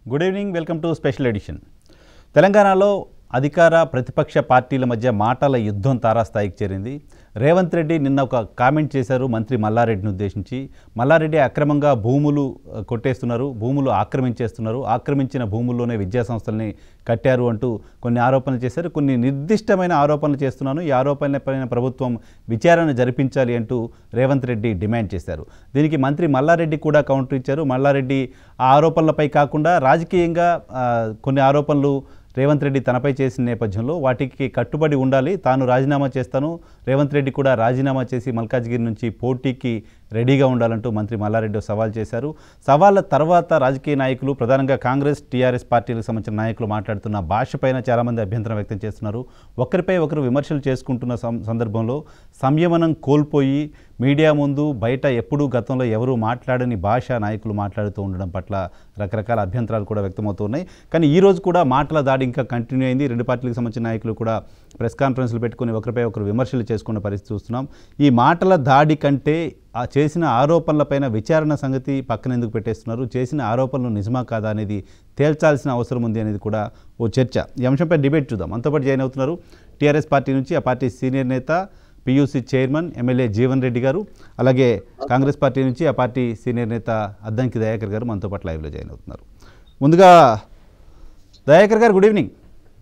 Good evening welcome to special edition తెలంగాణలో అధికార ప్రతిపక్ష పార్టీల మధ్య మాటల యుద్ధం తారాస్థాయికి చేరింది రేవంత్ రెడ్డి నిన్న ఒక కామెంట్ చేశారు మంత్రి మల్లారెడ్డిని ఉద్దేశించి మల్లారెడ్డి అక్రమంగా భూములు ఆ, కొట్టేస్తున్నారు భూములు ఆక్రమించేస్తున్నారు ఆక్రమించిన భూముల్లోనే విద్యా సంస్థల్ని కట్టారు అంటూ కొన్ని ఆరోపణలు చేశారు కొన్ని నిర్దిష్టమైన ఆరోపణలు చేస్తున్నాను ఈ ఆరోపణలపైన ప్రభుత్వం విచారణ జరిపించాలి అంటూ రేవంత్ రెడ్డి డిమాండ్ చేశారు దీనికి మంత్రి మల్లారెడ్డి కూడా కౌంటర్ ఇచ్చారు మల్లారెడ్డి ఆ ఆరోపణలపై కాకుండా రాజకీయంగా ఆ, కొన్ని ఆరోపణలు రేవంత్ రెడ్డి తనపై చేసిన నేపథ్యంలో వాటికి కట్టుబడి ఉండాలి తాను రాజీనామా చేస్తాను రేవంత్ రెడ్డి కూడా రాజీనామా చేసి మల్కాజ్గిరి నుంచి పోటీకి రెడీగా ఉండాలంటూ మంత్రి మల్లారెడ్డి సవాల్ చేశారు సవాళ్ళ తర్వాత రాజకీయ నాయకులు ప్రధానంగా కాంగ్రెస్ టీఆర్ఎస్ పార్టీలకు సంబంధించిన నాయకులు మాట్లాడుతున్న భాషపైన చాలామంది అభ్యంతరం వ్యక్తం చేస్తున్నారు ఒకరిపై ఒకరు విమర్శలు చేసుకుంటున్న సం- సందర్భంలో సంయమనం కోల్పోయి మీడియా ముందు బయట ఎప్పుడూ గతంలో ఎవరూ మాట్లాడని భాష నాయకులు మాట్లాడుతూ ఉండడం పట్ల రకరకాల అభ్యంతరాలు కూడా వ్యక్తమవుతున్నాయి కానీ ఈ రోజు కూడా మాటల దాడి ఇంకా కంటిన్యూ అయింది రెండు పార్టీలకు సంబంధించిన నాయకులు కూడా ప్రెస్ కాన్ఫరెన్స్లు పెట్టుకుని ఒకరిపై ఒకరు విమర్శలు చేసుకున్న పరిస్థితి చూస్తున్నాం ఈ మాటల దాడి కంటే ఆ చేసిన ఆరోపణలపైన విచారణ సంగతి పక్కన ఎందుకు పెట్టేస్తున్నారు చేసిన ఆరోపణలు నిజమా కాదా అనేది తేల్చాల్సిన అవసరం ఉంది అనేది కూడా ఓ చర్చ ఈ అంశంపై డిబేట్ చూద్దాం మనతో పాటు జాయిన్ అవుతున్నారు టీఆర్ఎస్ పార్టీ నుంచి ఆ పార్టీ సీనియర్ నేత PUC chairman MLA Jeevan Reddy garu అలాగే కాంగ్రెస్ పార్టీ నుంచి ఆ పార్టీ సీనియర్ నేత అద్దంకి దయాకర్ గారు మనతో పాటు లైవ్లో జాయిన్ అవుతున్నారు ముందుగా Dayakar garu good evening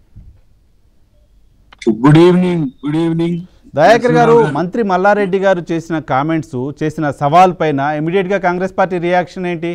good evening good evening Dayakar garu మంత్రి మల్లారెడ్డి గారు చేసిన కామెంట్స్ చేసిన సవాల్ పైన ఇమీడియట్గా కాంగ్రెస్ పార్టీ రియాక్షన్ ఏంటి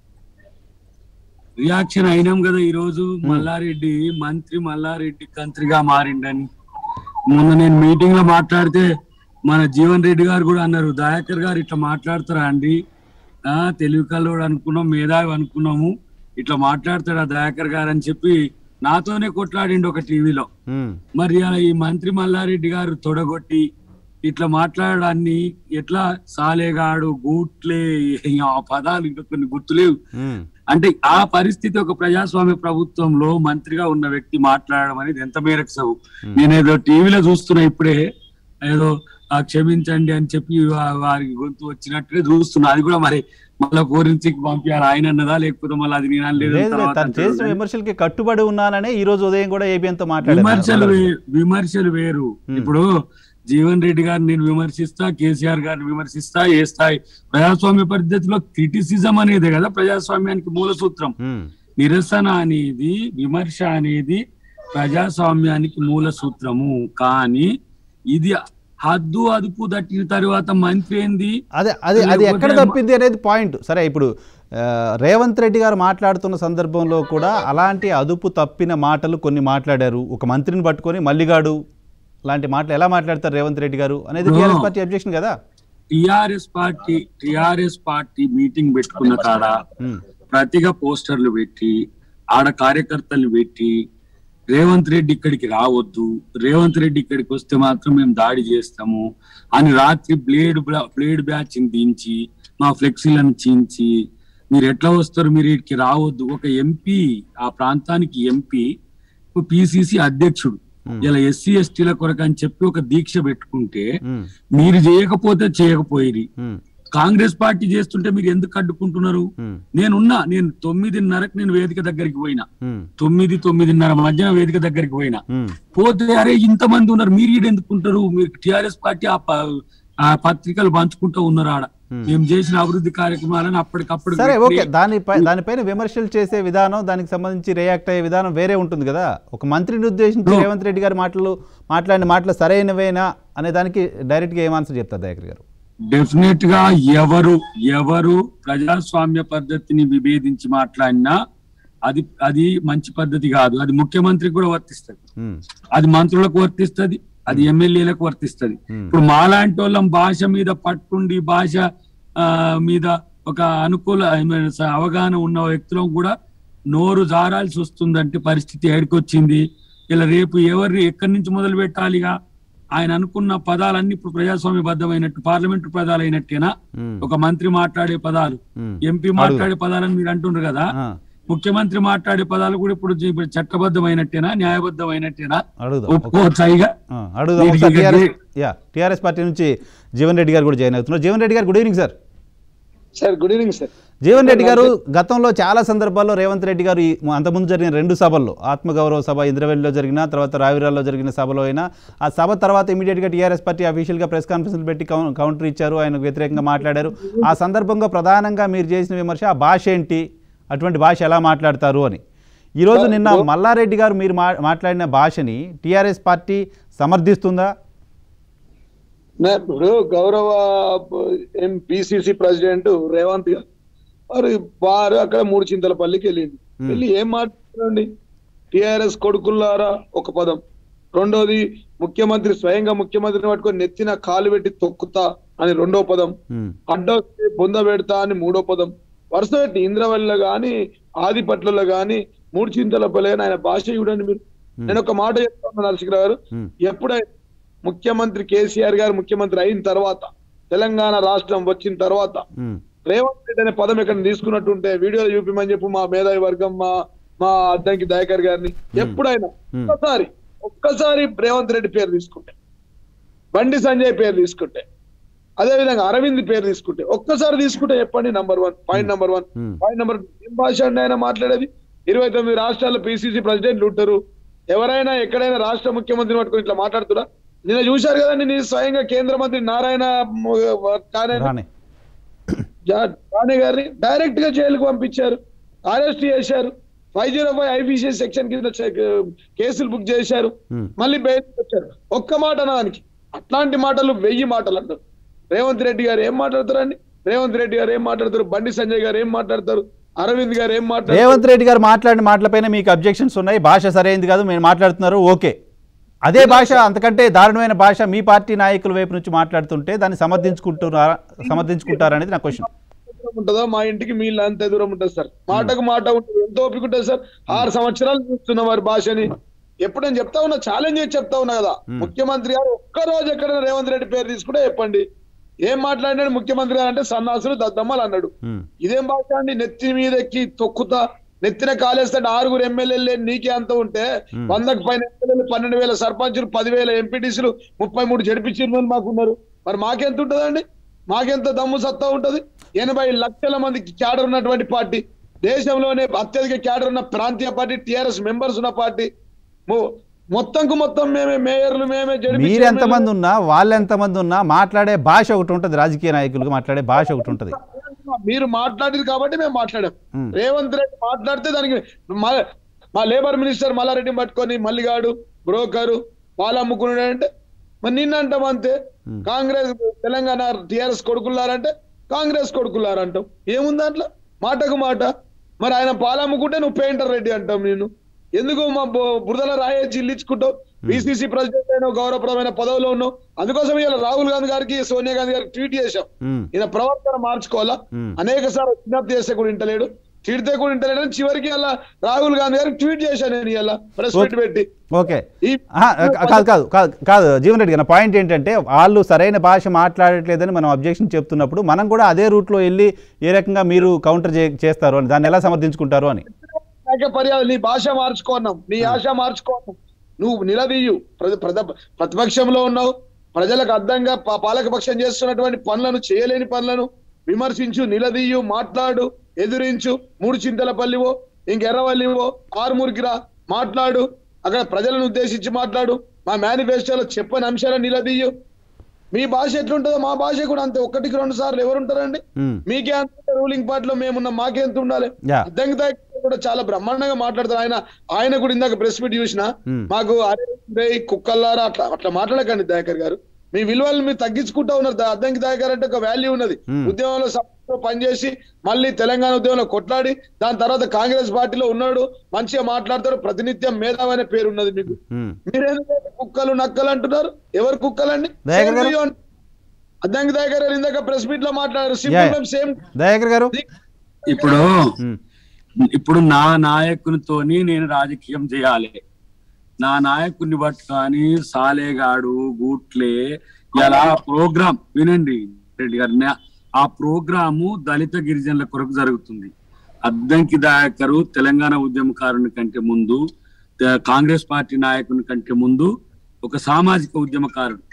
రియాక్షన్ అయినాం కదా ఈ రోజు మల్లారెడ్డి మంత్రి మల్లారెడ్డి కంత్రిగా మారిండని మొన్న నేను మీటింగ్ లో మాట్లాడితే మన జీవన్ రెడ్డి గారు కూడా అన్నారు దయాకర్ గారు ఇట్లా మాట్లాడతారా అండి ఆ తెలివి కల్లోడు అనుకున్నాం మేధావి అనుకున్నాము ఇట్లా మాట్లాడతాడా దయాకర్ గారు అని చెప్పి నాతోనే కొట్లాడిండు ఒక టీవీలో మ్మ్. మరి అలా ఈ మంత్రి మల్లారెడ్డి గారు తొడగొట్టి ఇట్లా మాట్లాడడాన్ని ఎట్లా సాలేగాడు గూట్లే ఆ పదాలు ఇంకా కొన్ని గుర్తులేవు మ్మ్. అంటే ఆ పరిస్థితి ఒక ప్రజాస్వామ్య ప్రభుత్వంలో మంత్రిగా ఉన్న వ్యక్తి మాట్లాడడం అనేది ఎంత మేరకు సవు నేను ఏదో టీవీలో చూస్తున్నా ఇప్పుడే ఏదో ఆ క్షమించండి అని చెప్పి వా- వారికి గొంతు వచ్చినట్టుగా చూస్తున్నా అది కూడా మరి మళ్ళీ ఫోరెన్సిక్ పంపించారు ఆయన అన్నదా లేకపోతే మళ్ళీ అది నేను అనలేదు లేదు లేదు, తర్వాత తను చేసిన అంటారు. విమర్శలకి కట్టుబడి ఉన్నాననే ఈ రోజు ఉదయం కూడా ఏబిఎన్తో మాట్లాడారు విమర్శలు వే- విమర్శలు వేరు Hmm. ఇప్పుడు జీవన్ రెడ్డి గారిని నేను విమర్శిస్తా కేసీఆర్ గారిని విమర్శిస్తా ఏ స్థాయి ప్రజాస్వామ్య పద్ధతిలో క్రిటిసిజం అనేదే కదా ప్రజాస్వామ్యానికి మూల సూత్రం మ్మ్. నిరసన అనేది విమర్శ అనేది ప్రజాస్వామ్యానికి మూల సూత్రము కానీ ఇది హద్దు అదుపు దట్టిన తర్వాత మంత్రి ఏంది అదే అది అది లేకపోతే ఎక్కడ మ- తప్పింది అనేది పాయింట్ సరే ఇప్పుడు ఆ, రేవంత్ రెడ్డి గారు మాట్లాడుతున్న సందర్భంలో కూడా అలాంటి అదుపు తప్పిన మాటలు కొన్ని మాట్లాడారు ఒక మంత్రిని పట్టుకొని మల్లిగాడు లాంటి మాటలు ఎలా మాట్లాడతారు రేవంత్ రెడ్డి గారు అనేది No. టీఆర్ఎస్ పార్టీ అబ్జెక్షన్ కదా TRS party TRS party meeting పెట్టుకున్న కాడ మ్మ్. ప్రతిగా పోస్టర్లు పెట్టి ఆడ కార్యకర్తలు పెట్టి రేవంత్ రెడ్డి ఇక్కడికి రావద్దు రేవంత్ రెడ్డి ఇక్కడికి వస్తే మాత్రం మేము దాడి చేస్తాము అని రాత్రి బ్లేడ్ బ్లేడ్ బ్యాచ్ దించి మా ఫ్లెక్సీలను చించి మీరు ఎట్లా వస్తారు మీరు ఇక్కడికి రావద్దు ఒక ఎంపీ ఆ ప్రాంతానికి ఎంపీ పిసిసి అధ్యక్షుడు Hmm. ఇలా ఎస్సీ ఎస్టీల కొరకు అని చెప్పి ఒక దీక్ష పెట్టుకుంటే మ్మ్. మీరు చేయకపోతే చేయకపోయి మ్మ్. కాంగ్రెస్ పార్టీ చేస్తుంటే మీరు ఎందుకు అడ్డుకుంటున్నారు మ్మ్. నేనున్నా నేను తొమ్మిదిన్నరకు నేను వేదిక దగ్గరికి పోయినా మ్మ్. తొమ్మిది తొమ్మిదిన్నర మధ్య వేదిక దగ్గరికి పోయినా మ్మ్. పోతే అరే ఇంతమంది ఉన్నారు మీరు ఈడ ఎందుకుంటారు మీరు టిఆర్ఎస్ పార్టీ ఆ ప- ఆ పత్రికలు పంచుకుంటూ ఉన్నారు ఆడ Hmm. మేము చేసిన అభివృద్ధి కార్యక్రమాలను అప్పటికప్పుడు సరే పెట్టి- ఓకే దానిపై దానిపైన విమర్శలు చేసే విధానం దానికి సంబంధించి రియాక్ట్ అయ్యే విధానం వేరే ఉంటుంది కదా ఒక మంత్రిని ఉద్దేశించి No. రేవంత్ రెడ్డి గారి మాటలు మాట్లాడిన మాటలు సరైనవేనా అనే దానికి డైరెక్ట్గా ఏం ఆన్సర్ చెప్తారు దయాకర్ గారు డెఫినెట్ గా ఎవరు ఎవరు ప్రజాస్వామ్య పద్ధతిని విభేదించి మాట్లాడినా అది అది మంచి పద్ధతి కాదు అది ముఖ్యమంత్రికి కూడా వర్తిస్తుంది మ్మ్. అది మంత్రులకు వర్తిస్తది అది ఎమ్మెల్యేలకు వర్తిస్తది మ్మ్. ఇప్పుడు మాలాంటి వాళ్ళం భాష మీద పట్టుండి భాష ఆ, మీద ఒక అనుకూల I mean, స- అవగాహన ఉన్న వ్యక్తులం కూడా నోరు జారాల్సి వస్తుందంటే పరిస్థితి ఏడుకొచ్చింది ఇలా రేపు ఎవరిని ఎక్కడి నుంచి మొదలు పెట్టాలిగా ఆయన అనుకున్న పదాలన్నీ ఇప్పుడు ప్రజాస్వామ్య బద్దమైనట్టు పార్లమెంటు పదాలు అయినట్టేనా మ్మ్. ఒక మంత్రి మాట్లాడే పదాలు మ్మ్. ఎంపీ మాట్లాడే పదాలని మీరు అంటుండ్రు కదా ఆ, ముఖ్యమంత్రి మాట్లాడే పదాలు కూడా ఇప్పుడు ఇప్పుడు చట్టబద్ధమైనట్టేనా న్యాయబద్ధమైనట్టేనా అడుగుదాం ఒక- ఒప్పుకోవచ్చాయిగా ఆ, అడుగుదాం వీరికి ఒకసారి ఇక టీఆర్ఎస్ యా టీఆర్ఎస్ పార్టీ నుంచి జీవన్ రెడ్డి గారు కూడా జాయిన్ అవుతున్నారు Jeevan Reddy garu good evening sir sir good evening sir Jeevan Reddy garu గతంలో చాలా సందర్భాల్లో రేవంత్ రెడ్డి గారు ఈ అంతకుముందు జరిగిన రెండు సభల్లో ఆత్మగౌరవ సభ ఇంద్రవెల్లిలో జరిగిన తర్వాత రావిరాల్లో జరిగిన సభలో అయినా ఆ సభ తర్వాత ఇమీడియట్గా టీఆర్ఎస్ పార్టీ అఫీషియల్గా ప్రెస్ కాన్ఫరెన్స్లు పెట్టి కౌ- కౌంటర్ ఇచ్చారు ఆయనకు వ్యతిరేకంగా మాట్లాడారు ఆ సందర్భంగా ప్రధానంగా మీరు చేసిన విమర్శ ఆ భాష ఏంటి అటువంటి భాష ఎలా మాట్లాడతారు అని ఈరోజు నిన్న మల్లారెడ్డి గారు మీరు మా మాట్లాడిన భాషని టీఆర్ఎస్ పార్టీ సమర్థిస్తుందా నా- ఇప్పుడు గౌరవ ఎం పిసిసి ప్రెసిడెంట్ రేవంత్ గారు వారు వారు అక్కడ మూడు చింతలపల్లికి వెళ్ళిండు వెళ్ళి ఏం మాట్లాడండి టిఆర్ఎస్ కొడుకుల్లారా ఒక పదం రెండోది ముఖ్యమంత్రి స్వయంగా ముఖ్యమంత్రిని పట్టుకొని నెత్తిన కాలు పెట్టి తొక్కుతా అని రెండో పదం ఉమ్, అడ్డొస్తే బొంద పెడతా అని మూడో పదం వరుస పెట్టి ఇంద్రవల్లిలో గాని ఆదిపట్లలో గాని మూడు చింతలపల్లి గాని ఆయన భాష చూడండి మీరు నేను ఒక మాట చెప్తాను నరసింహరావు గారు ఉమ్, ఎప్పుడైతే ముఖ్యమంత్రి కేసీఆర్ గారు ముఖ్యమంత్రి అయిన తర్వాత తెలంగాణ రాష్ట్రం వచ్చిన తర్వాత ఉమ్, రేవంత్ రెడ్డి అనే పదం ఎక్కడ తీసుకున్నట్టుంటే వీడియోలో చూపిమని చెప్పు మా మేధావి వర్గం మా మా అద్దంకి దయాకర్ గారిని ఎప్పుడైనా Hmm. ఒక్కసారి ఒక్కసారి రేవంత్ రెడ్డి పేరు తీసుకుంటే బండి సంజయ్ పేరు తీసుకుంటే అదే విధంగా అరవింద్ పేరు తీసుకుంటే ఒక్కసారి తీసుకుంటే చెప్పండి number one point number one Hmm. Point number ఏం భాష అండి ఆయన మాట్లాడేది ఇరవై తొమ్మిది రాష్ట్రాల్లో పిసిసి ప్రెసిడెంట్లు ఉంటారు ఎవరైనా ఎక్కడైనా రాష్ట్ర ముఖ్యమంత్రిని పట్టుకొని ఇట్లా మాట్లాడుతురా నిన్న చూశారు కదండి నేను స్వయంగా కేంద్ర మంత్రి నారాయణ మ- కానే రానే జా- రాణి గారిని డైరెక్ట్ గా జైలుకు పంపించారు అరెస్ట్ చేశారు five zero five IPC section కింద చె- కేసులు బుక్ చేశారు ఉమ్, మళ్ళీ బెయిల్ వచ్చారు ఒక్క మాట దానికి అట్లాంటి మాటలు వెయ్యి మాటలు అంటారు రేవంత్ రెడ్డి గారు ఏం మాట్లాడతారండి రేవంత్ రెడ్డి గారు ఏం మాట్లాడతారు బండి సంజయ్ గారు ఏం మాట్లాడతారు అరవింద్ గారు ఏం మాట్లాడతారు రేవంత్ రెడ్డి గారు మాట్లాడిన మాటలపైన మీకు అబ్జెక్షన్స్ ఉన్నాయి భాష సరైనది కాదు మీరు మాట్లాడుతున్నారు ఓకే అదే భాష అంతకంటే దారుణమైన భాష మీ పార్టీ నాయకుల వైపు నుంచి మాట్లాడుతుంటే దాన్ని సమర్థించుకుంటున్నారా సమర్థించుకుంటారనేది నా క్వశ్చన్ దూరం ఉంటుందో మా ఇంటికి మీ ఇల్లు అంతే దూరం ఉంటుంది సార్ మాటకు మాట ఉంటుంది ఎంతో ఓపిక ఉంటుంది సార్ ఆరు సంవత్సరాలు చూస్తున్న వారి భాషని ఎప్పుడు నేను చెప్తా ఉన్నా ఛాలెంజ్ చేసి చెప్తా ఉన్నా కదా ముఖ్యమంత్రి గారు ఒక్క రోజు ఎక్కడైనా రేవంత్ రెడ్డి పేరు తీసుకుంటే చెప్పండి ఏం మాట్లాడినాడు ముఖ్యమంత్రి గారు అంటే సన్నాసులు దద్దమ్మలు అన్నాడు ఉమ్, ఇదేం భాష అండి నెత్తి మీద ఎక్కి తొక్కుతా నెత్తిన కాలేస్తే ఆరుగురు ఎమ్మెల్యేలు నీకే అంత ఉంటే వందకు పైన ఎమ్మెల్యేలు పన్నెండు వేల సర్పంచులు పదివేల ఎంపీటీసీలు ముప్పై మూడు జడిపి చైర్మన్ మాకున్నారు మరి మాకెంత ఉంటుందండి మాకెంత దమ్ము సత్తా ఉంటది ఎనభై లక్షల మందికి క్యాడర్ ఉన్నటువంటి పార్టీ దేశంలోనే అత్యధిక క్యాడర్ ఉన్న ప్రాంతీయ పార్టీ టిఆర్ఎస్ మెంబర్స్ ఉన్న పార్టీ మొ- మొత్తంకు మొత్తం మేమే మేయర్లు మేమే జడిపి మీరు ఎంతమంది ఉన్నా వాళ్ళు ఎంతమంది ఉన్నా మాట్లాడే భాష ఒకటి ఉంటుంది రాజకీయ నాయకులకు మాట్లాడే భాష ఒకటి ఉంటుంది మీరు మాట్లాడింది కాబట్టి మేము మాట్లాడాం మ్మ్. రేవంత్ రెడ్డి మాట్లాడితే దానికి మా- మా లేబర్ మినిస్టర్ మల్లారెడ్డిని పట్టుకొని మల్లిగాడు బ్రోకరు పాలు అమ్ముకున్నాడు అంటే మరి నిన్న అంటాం అంతే కాంగ్రెస్ తెలంగాణ టిఆర్ఎస్ కొడుకులారంటే కాంగ్రెస్ కొడుకులారంటాం ఏముంది దాంట్లో మాటకు మాట మరి ఆయన పాలు అమ్ముకుంటే నువ్వు పెయింటర్ రెడ్డి అంటాం నేను ఎందుకు మా బు- బురదల రాయేసి ఇల్లించుకుంటావు బీసీసీ ప్రెసిడెంట్ అయిన గౌరవప్రదమైన పదవిలో ఉన్నావు అందుకోసం ఇలా రాహుల్ గాంధీ గారికి సోనియా గాంధీ గారికి ట్వీట్ చేశాం ఉమ్, ఈయన ప్రవర్తన మార్చుకోవాలా మ్మ్. అనేక సార్లు విజ్ఞప్తి చేస్తే కూడా ఇంటలేడు తిడితే కూడా ఇంటలేడు అని చివరికి అలా రాహుల్ గాంధీ గారికి ట్వీట్ చేశాను నేను ఇలా ప్రెస్ మీట్ పెట్టి ఓకే ఈ ఆహా, కాదు కాదు కాదు కాదు జీవన్ రెడ్డి గారు నా పాయింట్ ఏంటంటే వాళ్ళు సరైన భాష మాట్లాడట్లేదని మనం అబ్జెక్షన్ చెప్తున్నప్పుడు మనం కూడా అదే రూట్లో వెళ్ళి ఏ రకంగా మీరు కౌంటర్ చే చేస్తారు అని దాన్ని ఎలా సమర్థించుకుంటారు అని నాకే పర్యాలు నీ భాష మార్చుకోన్నాం నీ ఆశ మార్చుకోన్నాం నువ్వు నిలదీయు ప్రతి ప్రతి- ప్రతిపక్షంలో ఉన్నావు ప్రజలకు అర్థంగా పా- పాలకపక్షం చేస్తున్నటువంటి పనులను చేయలేని పనులను విమర్శించు నిలదీయు మాట్లాడు ఎదిరించు మూడు చింతల పల్లివో ఇంకెర్రవల్లివో ఆరుమూరికిరా మాట్లాడు అక్కడ ప్రజలను ఉద్దేశించి మాట్లాడు మా మేనిఫెస్టోలో చెప్పని అంశాలను నిలదీయు మీ భాష ఎట్లుంటుందో మా భాష కూడా అంతే ఒకటికి రెండు సార్లు ఎవరు ఉంటారండి ఉమ్, మీకే అంత రూలింగ్ పార్టీలో మేమున్న మాకే ఎంత ఉండాలి యా. అద్దంకి దాకా కూడా చాలా బ్రహ్మాండంగా మాట్లాడతారు ఆయన ఆయన కూడా ఇందాక ప్రెస్ మీట్ చూసిన Hmm. మాకు అరే రేయ్, కుక్కల్లారా అట్లా అట్లా మాట్లాడకండి దయాకర్ గారు మీ విలువలు మీరు తగ్గించుకుంటా ఉన్నారు దా- అద్దంకి దయాకర్ అంటే ఒక వాల్యూ ఉన్నది Hmm. ఉద్యమంలో సభలో పనిచేసి మళ్ళీ తెలంగాణ ఉద్యమంలో కొట్లాడి దాని తర్వాత కాంగ్రెస్ పార్టీలో ఉన్నాడు మంచిగా మాట్లాడతారు ప్రతినిత్యం మేధావి అనే పేరు ఉన్నది మీకు ఉమ్. మీరేందుకు కుక్కలు నక్కలు అంటున్నారు ఎవరు కుక్కలండి దయాకర్ గారు? Same to you. Addanki Dayakar గారు ఇందాక ప్రెస్ మీట్ లో మాట్లాడారు యా. సింపుల్ సేమ్ దయాకర్ గారు ఇప్పుడు ఉమ్, ఇప్పుడు నా నాయకునితోని నేను రాజకీయం చేయాలి నా నాయకుడిని పట్టుకొని సాలేగాడు గూట్లే ఇలా ప్రోగ్రామ్ వినండి రెడ్డి గారు నా- ఆ ప్రోగ్రాము దళిత గిరిజనుల కొరకు జరుగుతుంది అద్దంకి దయాకరు తెలంగాణ ఉద్యమకారుని కంటే ముందు త- కాంగ్రెస్ పార్టీ నాయకుని కంటే ముందు ఒక సామాజిక ఉద్యమకారుడు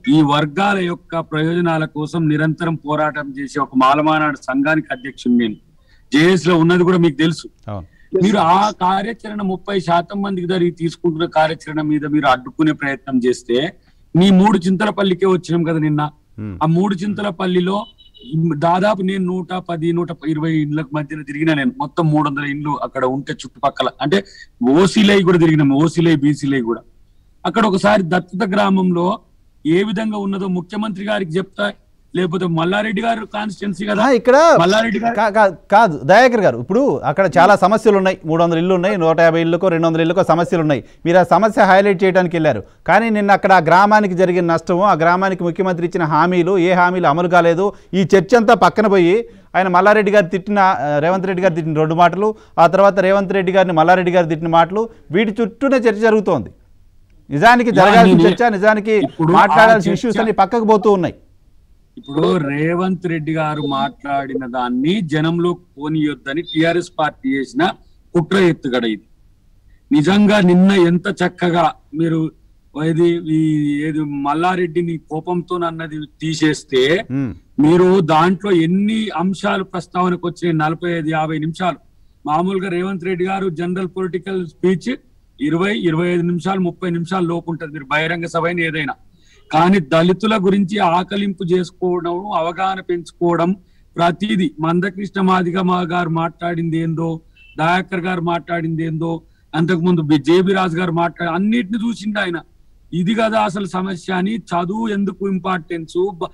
ఈ వర్గాల యొక్క ప్రయోజనాల కోసం నిరంతరం పోరాటం చేసే ఒక మాలమానాడు సంఘానికి అధ్యక్షుడు నేను జేఎస్ లో ఉన్నది కూడా మీకు తెలుసు అవును మీరు ఆ కార్యాచరణ ముప్పై శాతం మందికి జరిగి తీసుకుంటున్న కార్యాచరణ మీద మీరు అడ్డుకునే ప్రయత్నం చేస్తే మీ మూడు చింతలపల్లికే వచ్చినాం కదా నిన్న ఉమ్. ఆ మూడు చింతలపల్లిలో దాదాపు నేను నూట పది నూట ఇరవై ఇండ్లకు మధ్యన తిరిగిన నేను మొత్తం మూడు వందల ఇండ్లు అక్కడ ఉంటే చుట్టుపక్కల అంటే ఓసీలై కూడా తిరిగినాం ఓసీలై బీసీలై కూడా అక్కడ ఒకసారి దత్తత గ్రామంలో ఏ విధంగా ఉన్నదో ముఖ్యమంత్రి గారికి చెప్తా లేకపోతే మల్లారెడ్డి గారు కాన్స్టిట్యున్సీ కదా ఆ, ఇక్కడ మల్లారెడ్డి గారు కా- కా- కాదు దయాకర్ గారు ఇప్పుడు అక్కడ చాలా సమస్యలు ఉన్నాయి మూడు వందల ఇల్లు ఉన్నాయి నూట యాభై ఇళ్ళకో రెండు వందల ఇళ్ళకో సమస్యలు ఉన్నాయి మీరు ఆ సమస్య హైలైట్ చేయడానికి వెళ్ళారు కానీ నిన్న అక్కడ ఆ గ్రామానికి జరిగిన నష్టము ఆ గ్రామానికి ముఖ్యమంత్రి ఇచ్చిన హామీలు ఏ హామీలు అమలు కాలేదు ఈ చర్చ అంతా పక్కన పోయి ఆయన మల్లారెడ్డి గారు తిట్టిన ఆ, రేవంత్ రెడ్డి గారు తిట్టిన రెండు మాటలు ఆ తర్వాత రేవంత్ రెడ్డి గారిని మల్లారెడ్డి గారు తిట్టిన మాటలు వీటి చుట్టూనే చర్చ జరుగుతోంది నిజానికి జరగాల్సిన నేను- చర్చ నిజానికి ఇప్పుడు ఆ మాట్లాడాల్సిన చర్చ- ఇష్యూస్ అన్ని పక్కకు పోతూ ఉన్నాయి ఇప్పుడు రేవంత్ రెడ్డి గారు మాట్లాడిన దాన్ని జనంలో పోనీయొద్దని టిఆర్ఎస్ పార్టీ చేసిన కుట్ర ఎత్తుగడ ఇది నిజంగా నిన్న ఎంత చక్కగా మీరు ఇది ఈ ఏది మల్లారెడ్డిని కోపంతో అన్నది తీసేస్తే ఉమ్, మీరు దాంట్లో ఎన్ని అంశాలు ప్రస్తావనకు వచ్చినాయి నలభై ఐదు యాభై నిమిషాలు మామూలుగా రేవంత్ రెడ్డి గారు జనరల్ పొలిటికల్ స్పీచ్ ఇరవై ఇరవై ఐదు నిమిషాలు ముప్పై నిమిషాలు లోపు ఉంటుంది మీరు బహిరంగ సభ అయినా ఏదైనా కానీ దళితుల గురించి ఆకలింపు చేసుకోవడం అవగాహన పెంచుకోవడం ప్రతిదీ మందకృష్ణ మాదిగ మా గారు మాట్లాడింది ఏందో దయాకర్ గారు మాట్లాడింది ఏందో అంతకు ముందు జేబి రాజు గారు మాట్లాడి అన్నిటిని చూసిండు ఆయన ఇది కదా అసలు సమస్య అని చదువు ఎందుకు ఇంపార్టెన్స్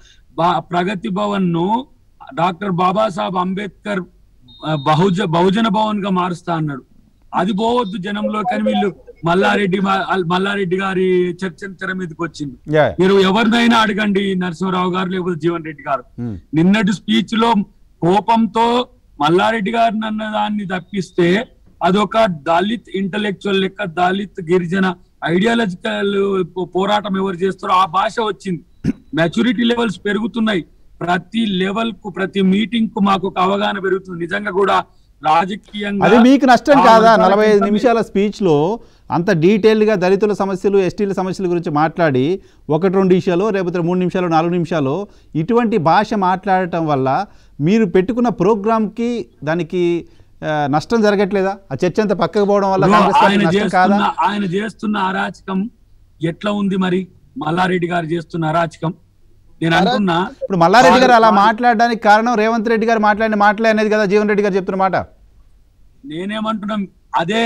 ప్రగతి భవన్ ను డాక్టర్ బాబాసాహెబ్ అంబేద్కర్ ఆ, బహుజ బహుజన భవన్ గా మారుస్తా అన్నాడు అది పోవద్దు జనంలో కానీ వీళ్ళు మల్లారెడ్డి మా- మల్లారెడ్డి గారి చర్చ తెర మీదకి వచ్చింది యా మీరు ఎవరినైనా అడగండి నరసింహరావు గారు లేకపోతే జీవన్ రెడ్డి గారు ఉమ్, నిన్నటి స్పీచ్ లో కోపంతో మల్లారెడ్డి గారిని అన్న దాన్ని తప్పిస్తే అదొక దళిత్ ఇంటలెక్చువల్ లెక్క దళిత్ గిరిజన ఐడియాలజికల్ పోరాటం ఎవరు చేస్తారో ఆ భాష వచ్చింది మెచ్యూరిటీ లెవెల్స్ పెరుగుతున్నాయి ప్రతి లెవెల్ కు ప్రతి మీటింగ్ కు మాకు ఒక అవగాహన పెరుగుతుంది నిజంగా కూడా రాజకీయంగా అది మీకు నష్టం ఆ కాదా వర్గాలకు నలభై ఐదు ఎంత నిమిషాల స్పీచ్లో అంత డీటెయిల్డ్గా దళితుల సమస్యలు ఎస్టీల సమస్యల గురించి మాట్లాడి ఒకటి రెండు నిమిషాలు లేకపోతే మూడు నిమిషాలు నాలుగు నిమిషాలు ఇటువంటి భాష మాట్లాడటం వల్ల మీరు పెట్టుకున్న ప్రోగ్రామ్కి దానికి ఆ, నష్టం జరగట్లేదా ఆ చర్చ అంతా పక్కకు పోవడం వల్ల బ్రో, కాంగ్రెస్ పార్టీ ఆయన నష్టం కాదా చేస్తున్న ఆయన చేస్తున్న అరాచకం ఎట్లా ఉంది మరి మల్లారెడ్డి గారు చేస్తున్న అరాచకం నేను అనుకున్నా ఇప్పుడు మల్లారెడ్డి గారు అలా వాళ్ళు- మాట్లాడడానికి కారణం రేవంత్ రెడ్డి గారు మాట్లాడిన మాటలే అనేది కదా జీవన్ రెడ్డి గారు చెప్తున్న మాట నేనేమంటున్నాం అదే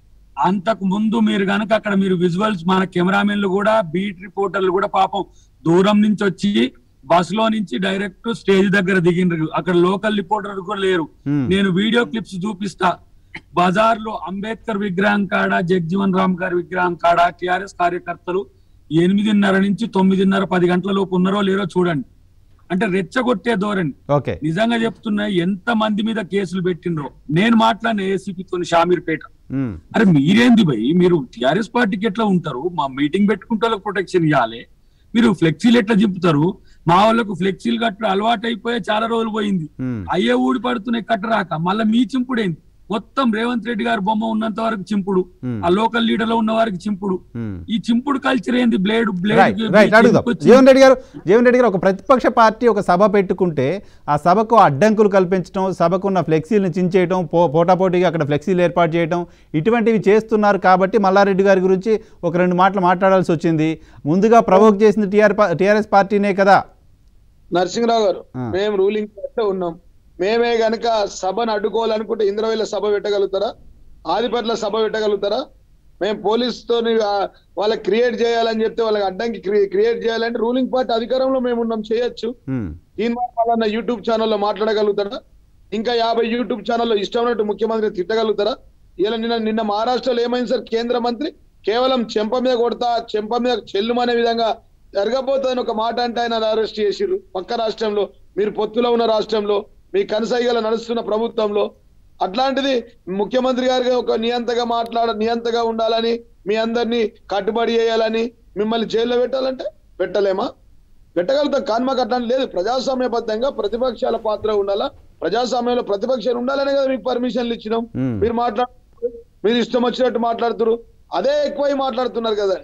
అంతకు ముందు మీరు గనక అక్కడ మీరు విజువల్స్ మన కెమెరామెన్లు కూడా బీట్ రిపోర్టర్లు కూడా పాపం దూరం నుంచి వచ్చి బస్ లో నుంచి డైరెక్ట్ స్టేజ్ దగ్గర దిగిండ్రు అక్కడ లోకల్ రిపోర్టర్ కూడా లేరు Hmm. నేను వీడియో క్లిప్స్ చూపిస్తా బజార్ లో అంబేద్కర్ విగ్రహం కాడ జగ్జీవన్ రామ్ గారి విగ్రహం కాడ టిఆర్ఎస్ కార్యకర్తలు ఎనిమిదిన్నర నుంచి తొమ్మిదిన్నర పది గంటల లోపు ఉన్నారో లేరో చూడండి అంటే రెచ్చగొట్టే ధోరణి ఓకే నిజంగా చెప్తున్నా ఎంత మంది మీద కేసులు పెట్టిండ్రో నేను మాట్లాడిన ఏసీపీతో షామీర్పేట ఉమ్, అరే మీరేంది భయ్ మీరు టిఆర్ఎస్ పార్టీకి ఎట్లా ఉంటారు మా మీటింగ్ పెట్టుకుంటే వాళ్ళకి ప్రొటెక్షన్ ఇవ్వాలి మీరు ఫ్లెక్సీలు ఎట్లా చింపుతారు మా వాళ్ళకు ఫ్లెక్సీలు కట్టడం అలవాటు అయిపోయి చాలా రోజులు పోయింది ఉమ్. అయ్యే ఊడి పడుతున్నాయి కట్టరాక మళ్ళీ మీ చింపుడేంది మొత్తం రేవంత్ రెడ్డి గారి బొమ్మ ఉన్నంత వరకు చింపుడు Hmm. ఆ లోకల్ లీడర్ లో ఉన్న వారికి చింపుడు ఉమ్. ఈ చింపుడు కల్చర్ ఏంది బ్లేడ్ రైట్ బ్లేడ్ రైట్ అడుగుదాం జీవన్ రెడ్డి గారు జీవన్ రెడ్డి గారు ఒక ప్రతిపక్ష పార్టీ ఒక సభ పెట్టుకుంటే ఆ సభకు అడ్డంకులు కల్పించడం సభకు ఉన్న ఫ్లెక్సీలను చించేయడం పో పోటాపోటీగా అక్కడ ఫ్లెక్సీలు ఏర్పాటు చేయడం ఇటువంటివి చేస్తున్నారు కాబట్టి మల్లారెడ్డి గారి గురించి ఒక రెండు మాటలు మాట్లాడాల్సి వచ్చింది ముందుగా ప్రవోక్ చేసింది టీఆర్ టీఆర్ఎస్ పార్టీనే కదా నరసింహరావు గారు ఆ. మేము రూలింగ్ పార్టీలో ఉన్నాం మేమే గనక సభను అడ్డుకోవాలనుకుంటే ఇంద్రవేల సభ పెట్టగలుగుతారా ఆదిపట్ల సభ పెట్టగలుగుతారా మేము పోలీసుతో వాళ్ళకి క్రియేట్ చేయాలని చెప్తే వాళ్ళకి అడ్డంకి క్రియేట్ చేయాలంటే రూలింగ్ పార్టీ అధికారంలో మేము ఉన్నాం చేయొచ్చు ఉమ్, ఈయన వాళ్ళన్న యూట్యూబ్ ఛానల్లో మాట్లాడగలుగుతారా ఇంకా యాభై యూట్యూబ్ ఛానల్లో ఇష్టం ఉన్నట్టు ముఖ్యమంత్రిని తిట్టగలుగుతారా ఇలా నిన్న నిన్న మహారాష్ట్రలో ఏమైంది సార్ కేంద్ర మంత్రి కేవలం చెంప మీద కొడతా చెంప మీద చెల్లుమనే విధంగా జరగబోతుందని ఒక మాట అంటే ఆయన అరెస్ట్ చేసిర్రు పక్క రాష్ట్రంలో మీరు పొత్తులో ఉన్న రాష్ట్రంలో మీ కనసాయిగల నడుస్తున్న ప్రభుత్వంలో అట్లాంటిది ముఖ్యమంత్రి గారికి ఒక నియంతగా మాట్లాడ నియంతగా ఉండాలని మీ అందరినీ కట్టుబడి చేయాలని మిమ్మల్ని జైల్లో పెట్టాలంటే పెట్టలేమా పెట్టగలుగుతాం కానీ మాకు అట్లాంటి లేదు ప్రజాస్వామ్యబద్ధంగా ప్రతిపక్షాల పాత్ర ఉండాలా ప్రజాస్వామ్యంలో ప్రతిపక్షాలు ఉండాలనే కదా మీకు పర్మిషన్లు ఇచ్చినాం ఉమ్. మీరు మాట్లాడుతున్నారు మీరు ఇష్టం వచ్చినట్టు మాట్లాడుతున్నారు అదే ఎక్కువై మాట్లాడుతున్నారు కదండి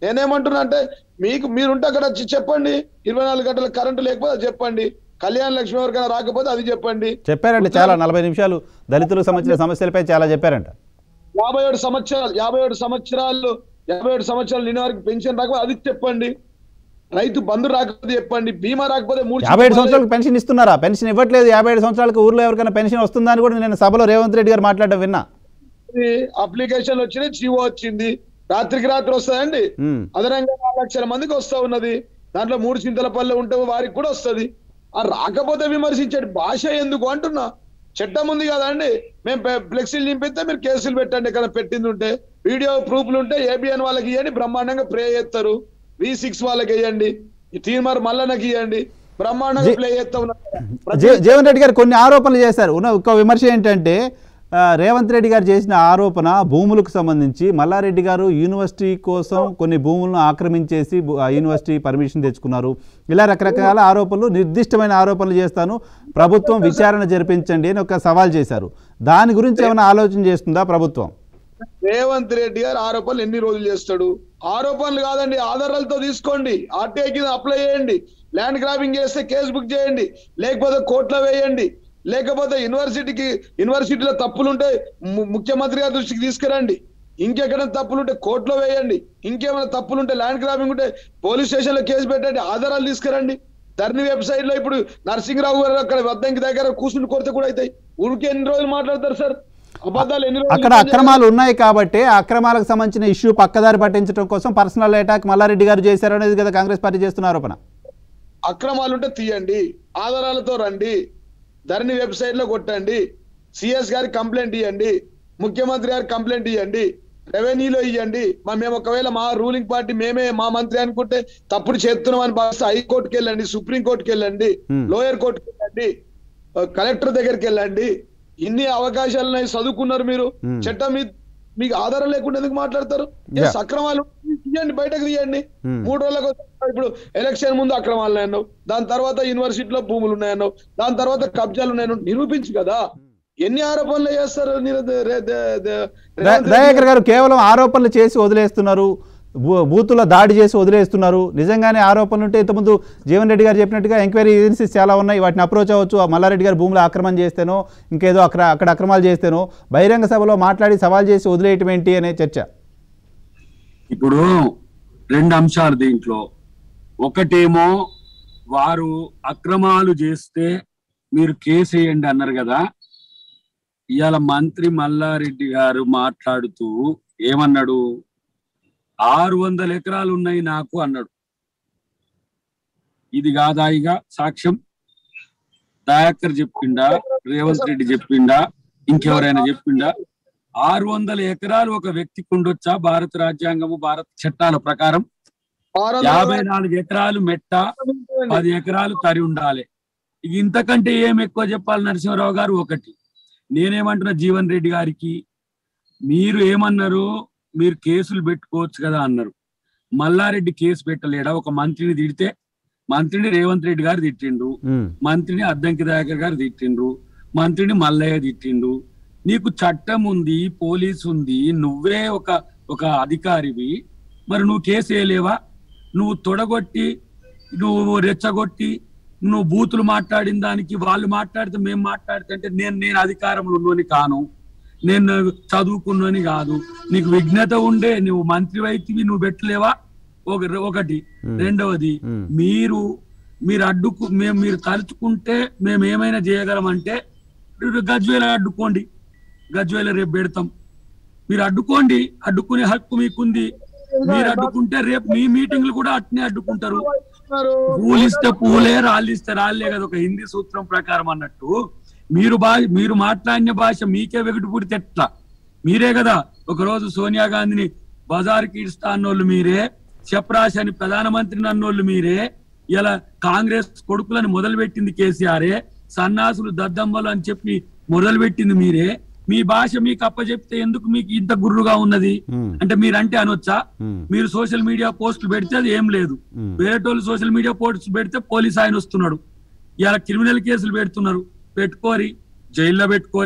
నేనేమంటున్నా అంటే మీకు మీరుంటే అక్కడ వచ్చి చెప్పండి ఇరవై నాలుగు గంటల కరెంటు లేకపోతే అది చెప్పండి కళ్యాణ లక్ష్మి ఎవరికైనా రాకపోతే అది చెప్పండి చెప్పారండి చాలా నలభై నిమిషాలు దళితులకు సంబంధించిన సమస్యలపై చాలా చెప్పారంట యాభై ఏడు సంవత్సరాలు యాభై ఏడు సంవత్సరాలు యాభై ఏడు సంవత్సరాలు నిన్న వరకు పెన్షన్ రాకపోతే అది చెప్పండి రైతు బంధు రాకపోతే చెప్పండి బీమా రాకపోతే మూడు యాభై ఏడు సంవత్సరాలకు పెన్షన్ ఇస్తున్నారా పెన్షన్ ఇవ్వట్లేదు యాభై ఏడు సంవత్సరాలకు ఊర్లో ఎవరికైనా పెన్షన్ వస్తుందా అని కూడా నేను సభలో రేవంత్ రెడ్డి గారు మాట్లాడడం విన్నా అప్లికేషన్ వచ్చినాయి జీవో వచ్చింది రాత్రికి రాత్రి వస్తుందండి ఉమ్. అదనంగా నాలుగు లక్షల మందికి వస్తా ఉన్నది దాంట్లో మూడు చింతల పల్లె ఉంటే వారికి కూడా వస్తది ఆ రాకపోతే విమర్శించండి భాష ఎందుకు అంటున్నా చట్టం ఉంది కదండి మేము పె- ఫ్లెక్సీలు నింపిస్తే మీరు కేసులు పెట్టండి ఇక్కడ పెట్టింది ఉంటే వీడియో ప్రూఫ్లు ఉంటే ఏబిఎన్ వాళ్ళకి ఇవ్వండి బ్రహ్మాండంగా ప్రే చేస్తారు వి సిక్స్ వాళ్ళకి ఇవ్వండి తీర్మార్ మల్లనకి ఇవ్వండి బ్రహ్మాండంగా జీ- ప్లే చేస్తా ఉన్నారు జీ- జీవన్ రెడ్డి గారు కొన్ని ఆరోపణలు చేశారు ఉన్న ఒక విమర్శ ఏంటంటే ఆ, రేవంత్ రెడ్డి గారు చేసిన ఆరోపణ భూములకు సంబంధించి మల్లారెడ్డి గారు యూనివర్సిటీ కోసం కొన్ని భూములను ఆక్రమించేసి భూ- ఆ యూనివర్సిటీ పర్మిషన్ తెచ్చుకున్నారు ఇలా రకరకాల ఆరోపణలు నిర్దిష్టమైన ఆరోపణలు చేస్తాను ప్రభుత్వం విచారణ జరిపించండి అని ఒక సవాల్ చేశారు దాని గురించి ఏమైనా ఆలోచన చేస్తుందా ప్రభుత్వం రేవంత్ రెడ్డి గారు ఆరోపణలు ఎన్ని రోజులు చేస్తాడు ఆరోపణలు కాదండి ఆధారాలతో తీసుకోండి ఆర్టీఐ కింద అప్లై చేయండి ల్యాండ్ గ్రాబింగ్ చేస్తే కేసు బుక్ చేయండి లేకపోతే కోర్టులో వేయండి లేకపోతే యూనివర్సిటీకి యూనివర్సిటీలో తప్పులుంటే ము- ముఖ్యమంత్రి గారి దృష్టికి తీసుకురండి ఇంకెక్కడైనా తప్పులుంటే కోర్టులో వేయండి ఇంకేమైనా తప్పులుంటే ల్యాండ్ గ్రాబింగ్ ఉంటే పోలీస్ స్టేషన్ లో కేసు పెట్టండి ఆధారాలు తీసుకురండి ధర్ని వెబ్సైట్ లో ఇప్పుడు నరసింహరావు గారు అక్కడ వద్దంకి దగ్గర కూర్చుని కొడితే కూడా అవుతాయి ఊరికి ఎన్ని రోజులు మాట్లాడతారు సార్ అబద్ధాలు ఎన్ని రోజులు అక్కడ అక్రమాలు ఉన్నాయి కాబట్టి ఆ అక్రమాలకు సంబంధించిన ఇష్యూ పక్కదారి పట్టించడం కోసం పర్సనల్ అటాక్ మల్లారెడ్డి గారు చేశారు అనేది కదా కాంగ్రెస్ పార్టీ చేస్తున్న ఆరోపణ అక్రమాలు ఉంటే తీయండి ఆధారాలతో రండి ధరణి వెబ్సైట్ లో కొట్టండి సిఎస్ గారికి కంప్లైంట్ ఇవ్వండి ముఖ్యమంత్రి గారికి కంప్లైంట్ ఇవ్వండి రెవెన్యూలో ఇవ్వండి మా మేము ఒకవేళ మా రూలింగ్ పార్టీ మేమే మా మంత్రి అనుకుంటే తప్పుడు చేస్తున్నాం అని భావిస్తే హైకోర్టుకి వెళ్ళండి సుప్రీం కోర్టుకి వెళ్ళండి Hmm. లోయర్ కోర్టుకి వెళ్ళండి ఆ, కలెక్టర్ దగ్గరికి వెళ్ళండి ఇన్ని అవకాశాలు ఉన్నాయి చదువుకున్నారు మీరు Hmm. చట్టం మీ మీకు ఆధారం లేకుండా ఎందుకు మాట్లాడతారు ఏ Yeah. సక్రమాలు తీయండి బయటకు తీయండి Hmm. మూడు రోజులకు ఒకసారి ఇప్పుడు ఎలక్షన్ ముందు అక్రమాలు ఉన్నాయన్నావు దాని తర్వాత యూనివర్సిటీలో భూములు ఉన్నాయన్నావు దాని తర్వాత కబ్జాలు ఉన్నాయన్నావు నిరూపించు కదా ఎన్ని ఆరోపణలు చేస్తారు నిర- రే- రే- దే- దే- ద- రేవంత్ రెడ్డి దయాకర్ గారు కేవలం ఆరోపణలు చేసి వదిలేస్తున్నారు బూ- బూతుల దాడి చేసి వదిలేస్తున్నారు నిజంగానే ఆరోపణలు ఉంటే ఇంతకుముందు జీవన్ రెడ్డి గారు చెప్పినట్టుగా ఎంక్వైరీ ఏజెన్సీస్ చాలా ఉన్నాయి వాటిని అప్రోచ్ అవ్వచ్చు ఆ మల్లారెడ్డి గారు భూములు ఆక్రమణ చేస్తేనో ఇంకేదో అక్కడ అక్కడ అక్రమాలు చేస్తేనో బహిరంగ సభలో మాట్లాడి సవాల్ చేసి వదిలేయటం ఏంటి అనే చర్చ ఇప్పుడు రెండు అంశాలు దీంట్లో ఒకటేమో వారు అక్రమాలు చేస్తే మీరు కేసు వేయండి అన్నారు కదా ఇవాళ మంత్రి మల్లారెడ్డి గారు మాట్లాడుతూ ఏమన్నాడు ఆరు వందల ఎకరాలు ఉన్నాయి నాకు అన్నాడు ఇది కాదాయిగా సాక్ష్యం దయాకర్ చెప్పిండా రేవంత్ రెడ్డి చెప్పిండా ఇంకెవరైనా చెప్పిండా ఆరు వందల ఎకరాలు ఒక వ్యక్తికి ఉండొచ్చా భారత రాజ్యాంగము భారత చట్టాల ప్రకారం ఆరు వందల యాభై నాలుగు ఎకరాలు మెట్ట పది ఎకరాలు తరి ఉండాలి ఇక ఇంతకంటే ఏం ఎక్కువ చెప్పాలి నరసింహరావు గారు ఒకటి నేనేమంటున్నా జీవన్ రెడ్డి గారికి మీరు ఏమన్నారు మీరు కేసులు పెట్టుకోవచ్చు కదా అన్నారు మల్లారెడ్డి కేసు పెట్టలేడా ఒక మంత్రిని తిడితే మంత్రిని రేవంత్ రెడ్డి గారు తిట్టిండ్రు ఉమ్, మంత్రిని అద్దంకి దయాకర్ గారు తిట్టిండ్రు మంత్రిని మల్లయ్య తిట్టిండు నీకు చట్టం ఉంది పోలీస్ ఉంది నువ్వే ఒక ఒక అధికారివి మరి నువ్వు కేసు వేయలేవా నువ్వు తొడగొట్టి నువ్వు రెచ్చగొట్టి నువ్వు బూతులు మాట్లాడిన దానికి వాళ్ళు మాట్లాడితే మేము మాట్లాడితే అంటే నేను నేను అధికారంలో ఉన్నోని కాను నేను చదువుకున్నోని కాదు నీకు విఘ్నత ఉండే నువ్వు మంత్రి వైతివి నువ్వు పెట్టలేవా ఒక ఒకటి Hmm. రెండవది Hmm. మీరు మీరు అడ్డుకు మేము మీరు తలుచుకుంటే మేము ఏమైనా చేయగలమంటే మీరు గజ్వేల అడ్డుకోండి గజ్వేల రేపు పెడతాం మీరు అడ్డుకోండి అడ్డుకునే హక్కు మీకుంది మీరు అడ్డుకుంటే రేపు మీ మీటింగ్లు కూడా అట్నే అడ్డుకుంటారు పూలిస్తే పూలే రాళ్ళిస్తే రాళ్ళే కదా ఒక హిందీ సూత్రం ప్రకారం అన్నట్టు మీరు బా మీరు మాట్లాడిన భాష మీకే వెగటు పుడితే ఎట్లా మీరే కదా ఒక రోజు సోనియా గాంధీని బజార్కి ఇస్తా అన్నోళ్ళు మీరే చెప్రాష్ అని ప్రధానమంత్రిని అన్నోళ్ళు మీరే ఇలా కాంగ్రెస్ కొడుకులను మొదలుపెట్టింది కేసీఆరే సన్నాసులు దద్దమ్మలు అని చెప్పి మొదలుపెట్టింది మీరే మీ భాష మీకు అప్పచెప్తే ఎందుకు మీకు ఇంత గుర్రుగా ఉన్నది ఉమ్, అంటే మీరంటే అనొచ్చా ఉమ్, మీరు సోషల్ మీడియా పోస్టులు పెడితే అది ఏం లేదు ఉమ్. వేరేటోళ్ళు సోషల్ మీడియా పోస్టులు పెడితే పోలీస్ ఆయన వస్తున్నాడు ఇలా క్రిమినల్ కేసులు పెడుతున్నారు పెట్టుకోరి జైల్లో పెట్టుకోరి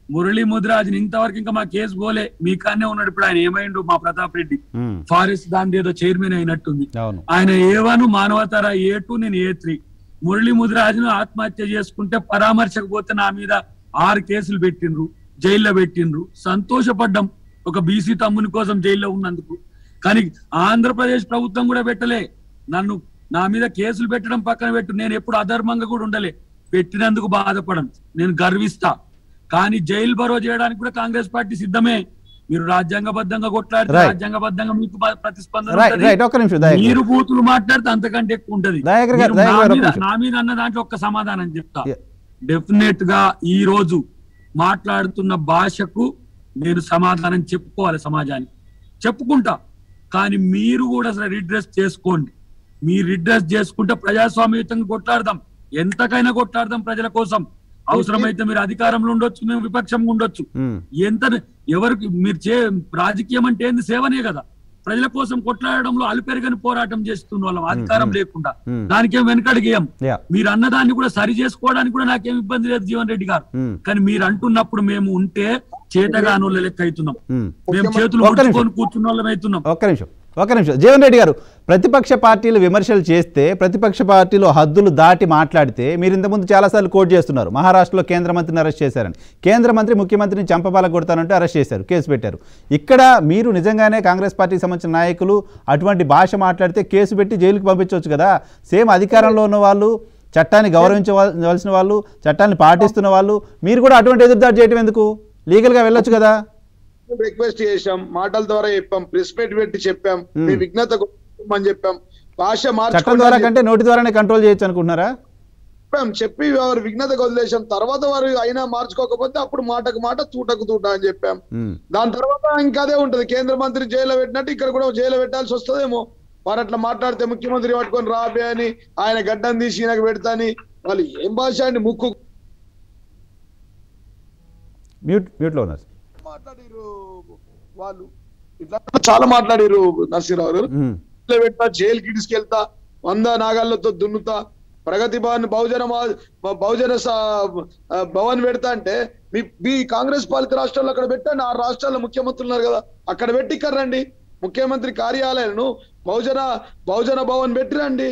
మురళీ ముదిరాజుని ఇంతవరకు ఇంకా మా కేసు పోలే మీ కానే ఉన్నాడు ఇప్పుడు ఆయన ఏమైండు మా ప్రతాప్ రెడ్డి ఉమ్, ఫారెస్ట్ దాని ఏదో చైర్మన్ అయినట్టుంది అవును ఆయన ఏ వన్ మానవతర ఏ టూ నేను ఏ త్రీ మురళీ ముదిరాజును ఆత్మహత్య చేసుకుంటే పరామర్శకపోతే నా మీద ఆరు కేసులు పెట్టిండ్రు జైల్లో పెట్టిండ్రు సంతోషపడ్డం ఒక బీసీ తమ్ముని కోసం జైల్లో ఉన్నందుకు కానీ ఆంధ్రప్రదేశ్ ప్రభుత్వం కూడా పెట్టలే నన్ను నా మీద కేసులు పెట్టడం పక్కన పెట్టు నేను ఎప్పుడు అధర్మంగా కూడా ఉండలే పెట్టినందుకు బాధపడను నేను గర్విస్తా కానీ జైలు బరో చేయడానికి కూడా కాంగ్రెస్ పార్టీ సిద్ధమే మీరు రాజ్యాంగబద్ధంగా కొట్లాడితే Right. రాజ్యాంగబద్ధంగా మీకు బ- ప్రతిస్పందన రైట్ ఉంటది. రైట్ ఒక్క నిమిషం దయాకర్ మీరు బూతులు మాట్లాడితే అంతకంటే ఎక్కువ ఉంటది దయాకర్ గారు, మీరు నా దయాకర్ గారు, మీద- ఒక్క నిమిషం. నా మీద అన్న దాంట్లో ఒక్క సమాధానం చెప్తా Yeah. డెఫినెట్ గా ఈ రోజు మాట్లాడుతున్న భాషకు నేను సమాధానం చెప్పుకోవాలి సమాజానికి చెప్పుకుంటా కానీ మీరు కూడా అసలు రిడ్రెస్ చేసుకోండి మీరు రిడ్రెస్ చేసుకుంటే ప్రజాస్వామ్యయుతంగా కొట్లాడదాం ఎంతకైనా కొట్లాడదాం ప్రజల కోసం అవసరమైతే మీరు అధికారంలో ఉండొచ్చు మేము విపక్షంగా ఉండొచ్చు ఉమ్, ఎంత ఎవరికి మీరు చే రాజకీయం అంటే ఏంది సేవనే కదా ప్రజల కోసం కొట్లాడడంలో అలుపెరగని పోరాటం చేస్తున్న వాళ్ళం అధికారం లేకుండా Hmm. దానికేం వెనకడిగేయం యా మీరు అన్నదాన్ని కూడా సరి చేసుకోవడానికి కూడా నాకేం ఇబ్బంది లేదు జీవన్ రెడ్డి గారు ఉమ్, కానీ మీరు అంటున్నప్పుడు మేము ఉంటే చేతగాని వాళ్ళ లెక్క అవుతున్నాం ఉమ్. మేము చేతులు ఒక్క నిమిషం. ముడుచుకొని కూర్చున్న వాళ్ళం అవుతున్నాం ఒక్క నిమిషం ఒక్క నిమిషం జీవన్ రెడ్డి గారు ప్రతిపక్ష పార్టీలు విమర్శలు చేస్తే ప్రతిపక్ష పార్టీలు హద్దులు దాటి మాట్లాడితే మీరు ఇంతకుముందు చాలాసార్లు కోట్ చేస్తున్నారు మహారాష్ట్రలో కేంద్ర మంత్రిని అరెస్ట్ చేశారని కేంద్ర మంత్రి ముఖ్యమంత్రిని చంపబాల కొడతానంటే అరెస్ట్ చేశారు కేసు పెట్టారు ఇక్కడ మీరు నిజంగానే కాంగ్రెస్ పార్టీకి సంబంధించిన నాయకులు అటువంటి భాష మాట్లాడితే కేసు పెట్టి జైలుకి పంపించవచ్చు కదా సేమ్ అధికారంలో ఉన్న వాళ్ళు చట్టాన్ని గౌరవించవలసిన వాళ్ళు చట్టాన్ని పాటిస్తున్న వాళ్ళు మీరు కూడా అటువంటి ఎదురుదాడి చేయడం ఎందుకు లీగల్గా వెళ్ళొచ్చు కదా రిక్వెస్ట్ చేశాం మాటల ద్వారా చెప్పాం ప్రెస్ మీట్ పెట్టి చెప్పాం Hmm. మీ విఘ్నత అని చెప్పాం భాష చట్టం మార్చుకోండి ద్వారా అని కంటే నోటి ద్వారానే కంట్రోల్ చేయొచ్చు అనుకుంటున్నారా చెప్పాం చెప్పి వారు విఘ్నతకు వదిలేశాం తర్వాత వారు అయినా మార్చుకోకపోతే అప్పుడు మాటకు మాట తూటకు తూట అని చెప్పాం ఉమ్. దాని తర్వాత ఇంకా అదే ఉంటది కేంద్ర మంత్రి జైల్లో పెట్టినట్టు ఇక్కడ కూడా జైల్లో పెట్టాల్సి వస్తుందేమో వారు అట్లా మాట్లాడితే ముఖ్యమంత్రి పట్టుకొని రాబే అని ఆయన గడ్డం తీసి ఈయనకు పెడతాని వాళ్ళు ఏం భాష అండి ముక్కు మ్యూట్ మ్యూట్లో ఉన్నారు మాట్లాడిరు వాళ్ళు ఇట్లా చాలా మాట్లాడిరు నరసింహరావు గారు ఉమ్. జైల్లో పెట్టా జైలుకి తీసుకెళ్తా వంద నాగాళ్ళతో దున్నుతా ప్రగతి భవన్ బహుజన మా- బహుజన స- ఆ, భవన్ పెడతా అంటే మీ మీ కాంగ్రెస్ పాలిత రాష్ట్రాల్లో అక్కడ పెట్టండి ఆ రాష్ట్రాల్లో ముఖ్యమంత్రులు ఉన్నారు కదా అక్కడ పెట్టి ఇక్కడ రండి ముఖ్యమంత్రి కార్యాలయాలను బహుజన బహుజన భవన్ పెట్టి రండి